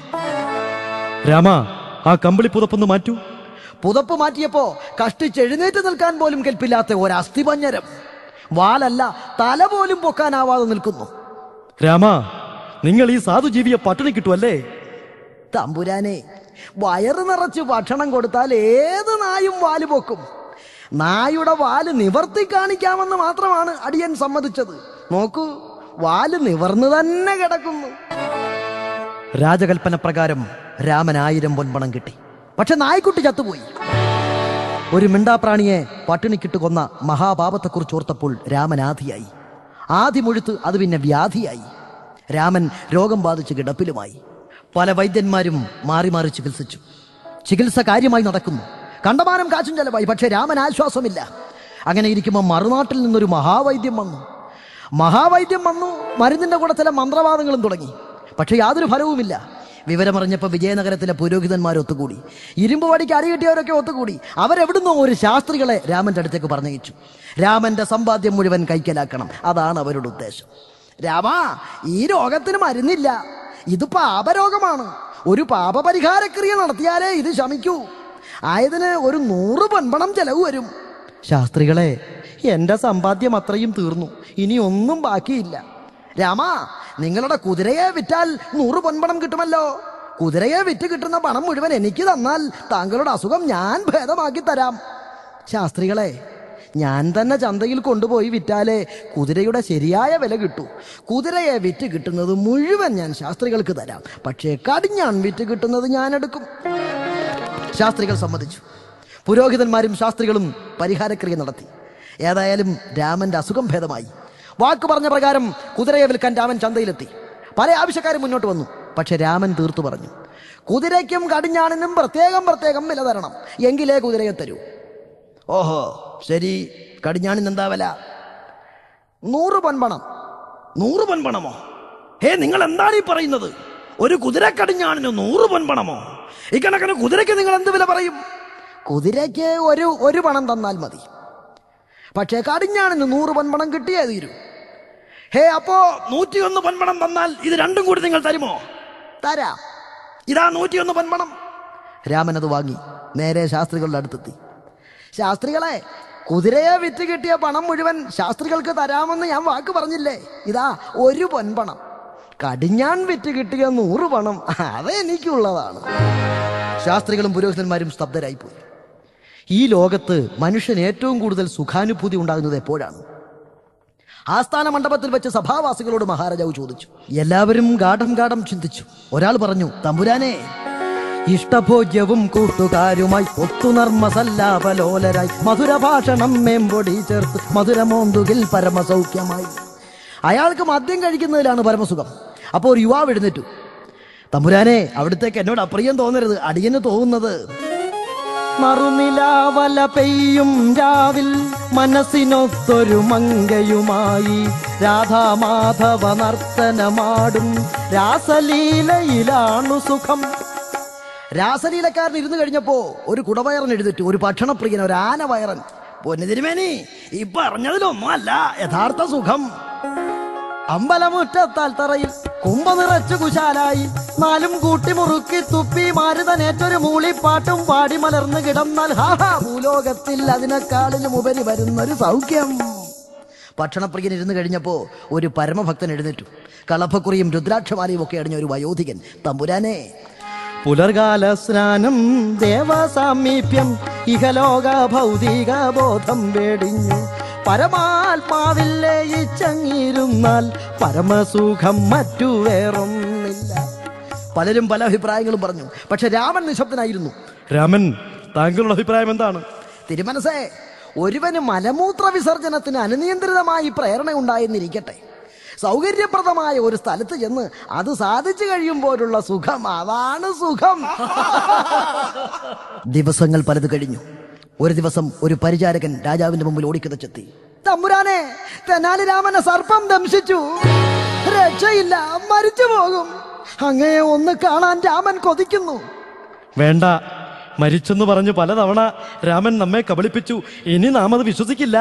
രാമ ആ കമ്പിളി പുതപ്പൊന്ന് മാറ്റൂ പുതപ്പ് മാറ്റിയപ്പോ കഷ്ടിച്ചെഴുന്നേറ്റ് നിൽക്കാൻ പോലും കെൽപ്പില്ലാത്ത ഒരു അസ്ഥിപഞ്ഞരം വാലല്ല തല പോലും പൊക്കാനാവാതെ നിൽക്കുന്നു രാമ നിങ്ങൾ ഈ സാധുജീവിയെ പട്ടിണി കിട്ടുമല്ലേ തമ്പുരാനെ വയറ് നിറച്ച് ഭക്ഷണം കൊടുത്താൽ ഏത് നായും വാല് പൊക്കും നായുടെ വാല് നിവർത്തി കാണിക്കാമെന്ന് മാത്രമാണ് അടിയൻ സമ്മതിച്ചത് നോക്കൂ വാല് നിവർന്നു തന്നെ കിടക്കുന്നു രാജകൽപ്പന പ്രകാരം രാമൻ ആയിരം പൊൻപണം കിട്ടി പക്ഷെ നായ്ക്കുട്ടി ചത്തുപോയി ഒരു മിണ്ടാപ്രാണിയെ പട്ടിണിക്കിട്ട് കൊന്ന മഹാപാപത്തെക്കുറിച്ച് ഓർത്തപ്പോൾ രാമൻ ആധിയായി ആദി മുഴുത്ത് അത് പിന്നെ വ്യാധിയായി രാമൻ രോഗം ബാധിച്ച് കിടപ്പിലുമായി പല വൈദ്യന്മാരും മാറി മാറി ചികിത്സിച്ചു ചികിത്സ കാര്യമായി നടക്കുന്നു കണ്ടമാനം കാശും ചെലവായി പക്ഷേ രാമൻ ആശ്വാസമില്ല അങ്ങനെ ഇരിക്കുമ്പോൾ മറുനാട്ടിൽ നിന്നൊരു മഹാവൈദ്യം വന്നു മഹാവൈദ്യം വന്നു മരുന്നിന്റെ കൂടെ ചില മന്ത്രവാദങ്ങളും തുടങ്ങി പക്ഷെ യാതൊരു ഫലവുമില്ല വിവരമറിഞ്ഞപ്പോൾ വിജയനഗരത്തിലെ പുരോഹിതന്മാർ ഒത്തുകൂടി ഇരുമ്പ് വടിക്ക് അടികിട്ടിയവരൊക്കെ ഒത്തുകൂടി അവരെവിടുന്നോ ഒരു ശാസ്ത്രികളെ രാമന്റെ അടുത്തേക്ക് പറഞ്ഞയച്ചു രാമന്റെ സമ്പാദ്യം മുഴുവൻ കൈക്കലാക്കണം അതാണ് അവരുടെ ഉദ്ദേശം രാമ ഈ രോഗത്തിന് മരുന്നില്ല ഇത് പാപരോഗമാണ് ഒരു പാപപരിഹാരക്രിയ നടത്തിയാലേ ഇത് ശമിക്കൂ ആയതിന് ഒരു നൂറ് പൊൻപണം ചെലവ് വരും ശാസ്ത്രികളെ എന്റെ സമ്പാദ്യം അത്രയും തീർന്നു ഇനി ഒന്നും ബാക്കിയില്ല രാമ നിങ്ങളുടെ കുതിരയെ വിറ്റാൽ നൂറ് പൊൻപണം കിട്ടുമല്ലോ കുതിരയെ വിറ്റ് കിട്ടുന്ന പണം മുഴുവൻ എനിക്ക് തന്നാൽ താങ്കളുടെ അസുഖം ഞാൻ ഭേദമാക്കി തരാം ശാസ്ത്രികളെ ഞാൻ തന്നെ ചന്തയിൽ കൊണ്ടുപോയി വിറ്റാലേ കുതിരയുടെ ശരിയായ വില കിട്ടൂ കുതിരയെ വിറ്റ് കിട്ടുന്നത് മുഴുവൻ ഞാൻ ശാസ്ത്രികൾക്ക് തരാം പക്ഷേ കടിഞ്ഞാൺ വിറ്റ് കിട്ടുന്നത് ഞാൻ എടുക്കും ശാസ്ത്രികൾ സമ്മതിച്ചു പുരോഹിതന്മാരും ശാസ്ത്രികളും പരിഹാരക്രിയ നടത്തി ഏതായാലും രാമന്റെ അസുഖം ഭേദമായി വാക്ക് പറഞ്ഞ പ്രകാരം കുതിരയെ വിൽക്കാൻ രാമൻ ചന്തയിലെത്തി പല ആവശ്യക്കാരും മുന്നോട്ട് വന്നു പക്ഷെ രാമൻ തീർത്തു പറഞ്ഞു കുതിരയ്ക്കും കടിഞ്ഞാണിനും പ്രത്യേകം പ്രത്യേകം വില തരണം എങ്കിലേ കുതിരയെ തരൂ ഓഹോ ശരി കടിഞ്ഞാണിന് എന്താ വില നൂറ് പൊൻപണം നൂറ് പൊൻപണമോ ഹേ നിങ്ങൾ എന്താണ് ഈ പറയുന്നത് ഒരു കുതിര കടിഞ്ഞാണിന് നൂറ് പൊൻപണമോ ഇക്കണക്കിന് കുതിരയ്ക്ക് നിങ്ങൾ എന്ത് വില പറയും കുതിരയ്ക്ക് ഒരു ഒരു പണം തന്നാൽ മതി പക്ഷേ കടിഞ്ഞാണിന് നൂറ് പൊൻപണം കിട്ടിയേ തീരൂ ഹേ അപ്പോ നൂറ്റിയൊന്ന് പൊൻപണം തന്നാൽ ഇത് രണ്ടും കൂടി നിങ്ങൾ തരുമോ തരാം ഇതാ നൂറ്റിയൊന്ന് പൊൻപണം രാമൻ അത് വാങ്ങി നേരെ ശാസ്ത്രികളുടെ അടുത്തെത്തി ശാസ്ത്രികളെ കുതിരയെ വിറ്റ് കിട്ടിയ പണം മുഴുവൻ ശാസ്ത്രികൾക്ക് തരാമെന്ന് ഞാൻ വാക്ക് പറഞ്ഞില്ലേ ഇതാ ഒരു പൊൻപണം കടിഞ്ഞാൻ വിറ്റ് കിട്ടിയ നൂറ് പണം അത് എനിക്കുള്ളതാണ് ശാസ്ത്രികളും പുരോഹിതന്മാരും സ്തബ്ധരായിപ്പോയി ഈ ലോകത്ത് മനുഷ്യൻ ഏറ്റവും കൂടുതൽ സുഖാനുഭൂതി ഉണ്ടാകുന്നത് എപ്പോഴാണ് ആസ്ഥാന മണ്ഡപത്തിൽ വെച്ച് സഭാവാസികളോട് മഹാരാജാവ് ചോദിച്ചു എല്ലാവരും ഗാഠം ഗാഠം ചിന്തിച്ചു ഒരാൾ പറഞ്ഞു തമ്പുരാനെ ഇഷ്ടഭോജ്യവും കൂട്ടുകാരുമായി ഒത്തുനർമ്മസല്ലാപലോലരായി മധുരഭാഷണം മേമ്പൊടി ചേർത്ത് മധുരമോന്തുകിൽ പരമസൗഖ്യമായി അയാൾക്ക് മദ്യം കഴിക്കുന്നതിലാണ് പരമസുഖം അപ്പോൾ ഒരു യുവാവ് എഴുന്നേറ്റു തമ്പുരാനെ അവിടത്തേക്ക് എന്നോട് അപ്രിയം തോന്നരുത് അടിയന് തോന്നുന്നത് മറുനിലാവല പെയ്യും രാവിൽ മനസ്സിനൊത്തൊരു മങ്കയുമായി രാധാമാധവ നർത്തനമാടും രാസലീലയിലാണു സുഖം രാസലീലക്കാരൻ ഇരുന്ന് കഴിഞ്ഞപ്പോ ഒരു കുടവയറൻ എഴുതിട്ടു ഒരു ഭക്ഷണപ്രിയൻ ഒരു ആന വയറൻ പൊന്നു തിരുമേനി ഈ പറഞ്ഞതിലൊന്നും അല്ല യഥാർത്ഥ സുഖം അമ്പലമുറ്റത്താൽ തറയിൽ കുമ്പ നിറച്ചു കുശാലായി നാലും കൂട്ടി മുറുക്കി തുപ്പി മാരുതനേറ്റൊരു മൂളിപ്പാട്ടും പാടി മലർന്ന് കിടന്നാൽ ഹാഹാ ഭൂലോകത്തിൽ അതിനേക്കാളിലും ഉപരി വരുന്നൊരു സൗഖ്യം ഭക്ഷണപ്രിയൻ ഇരുന്ന് കഴിഞ്ഞപ്പോ ഒരു പരമഭക്തൻ എഴുന്നേറ്റു കളഭക്കുറിയും രുദ്രാക്ഷമാലയും ഒക്കെ അടിഞ്ഞ ഒരു വയോധികൻ തമ്പുരാനെ പുലർകാല സ്നാനം ദേവസാമീപ്യം ഇഹലോക ഭൗതിക ബോധം വേടിഞ്ഞു പരമാത്മാവിൽ ലയിച്ചങ്ങിരുന്നാൽ പരമസുഖം മറ്റു വേറൊന്നില്ല പലരും പല അഭിപ്രായങ്ങളും പറഞ്ഞു പക്ഷെ രാമൻ നിശബ്ദനായിരുന്നു രാമൻ താങ്കളുടെ അഭിപ്രായം എന്താണ് തിരുമനസേ ഒരുവന് മലമൂത്ര വിസർജനത്തിന് അനിയന്ത്രിതമായി പ്രേരണ ഉണ്ടായെന്നിരിക്കട്ടെ സൗകര്യപ്രദമായ ഒരു സ്ഥലത്ത് ചെന്ന് അത് സാധിച്ചു കഴിയുമ്പോഴുള്ള സുഖം അതാണ് സുഖം ദിവസങ്ങൾ പലത് കഴിഞ്ഞു ഒരു ദിവസം ഒരു പരിചാരകൻ രാജാവിന്റെ മുമ്പിൽ ഓടിക്കിതച്ചെത്തി തമ്പുരാനെ തെനാലി രാമനെ സർപ്പം ദംശിച്ചു രക്ഷയില്ല മരിച്ചു പോകും അങ്ങയെ ഒന്ന് കാണാൻ രാമൻ കൊതിക്കുന്നു വേണ്ട മരിച്ചെന്ന് പറഞ്ഞു പലതവണ രാമൻ നമ്മെ കബളിപ്പിച്ചു ഇനി നാം അത് വിശ്വസിക്കില്ല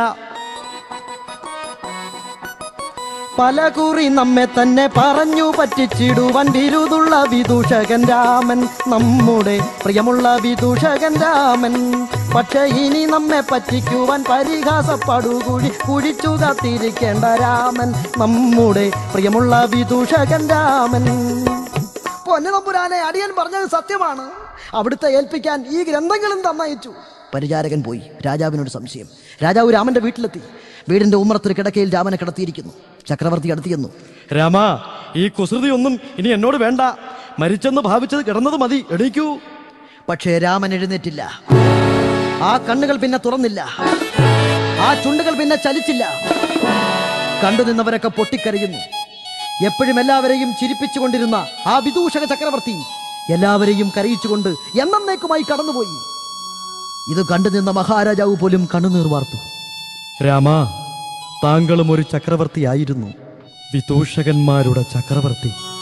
പല കുറി നമ്മെ തന്നെ പറഞ്ഞു പറ്റിച്ചിടുവാൻ വിരുതുള്ള വിദൂഷകൻ രാമൻ നമ്മുടെ പ്രിയമുള്ള വിദൂഷകൻ രാമൻ പക്ഷെ ഇനി നമ്മെ പറ്റിക്കുവാൻ പരിഹാസപ്പെടുകുഴി കുഴിച്ചു കാത്തിരിക്കേണ്ട രാമൻ നമ്മുടെ പ്രിയമുള്ള വിദൂഷകൻ രാമൻ പൊന്നു തമ്പുരാനെ അടിയൻ പറഞ്ഞത് സത്യമാണ് അവിടുത്തെ ഏൽപ്പിക്കാൻ ഈ ഗ്രന്ഥങ്ങളും തന്നയച്ചു പരിചാരകൻ പോയി രാജാവിനോട് സംശയം രാജാവ് രാമന്റെ വീട്ടിലെത്തി വീടിന്റെ ഉമ്മറത്തൊരു കിടക്കയിൽ രാമനെ കിടത്തിയിരിക്കുന്നു ചക്രവർത്തി അടുത്തിയെന്നു രാമ ഈ കുസൃതി ഒന്നും ഇനി എന്നോട് വേണ്ട മരിച്ചെന്ന് ഭാവിച്ചത് കിടന്നത് മതി എണീക്കൂ പക്ഷേ രാമൻ എഴുന്നേറ്റില്ല ആ കണ്ണുകൾ പിന്നെ തുറന്നില്ല ആ ചുണ്ടുകൾ പിന്നെ ചലിച്ചില്ല കണ്ടു നിന്നവരൊക്കെ പൊട്ടിക്കരയുന്നു എപ്പോഴും എല്ലാവരെയും ചിരിപ്പിച്ചുകൊണ്ടിരുന്ന ആ വിദൂഷക ചക്രവർത്തി എല്ലാവരെയും കരയിച്ചുകൊണ്ട് എന്നേക്കുമായി കടന്നുപോയി ഇത് കണ്ടു നിന്ന മഹാരാജാവ് പോലും കണ്ണുനീർ വാർത്തു രാമ താങ്കളും ഒരു ചക്രവർത്തിയായിരുന്നു വിദൂഷകന്മാരുടെ ചക്രവർത്തി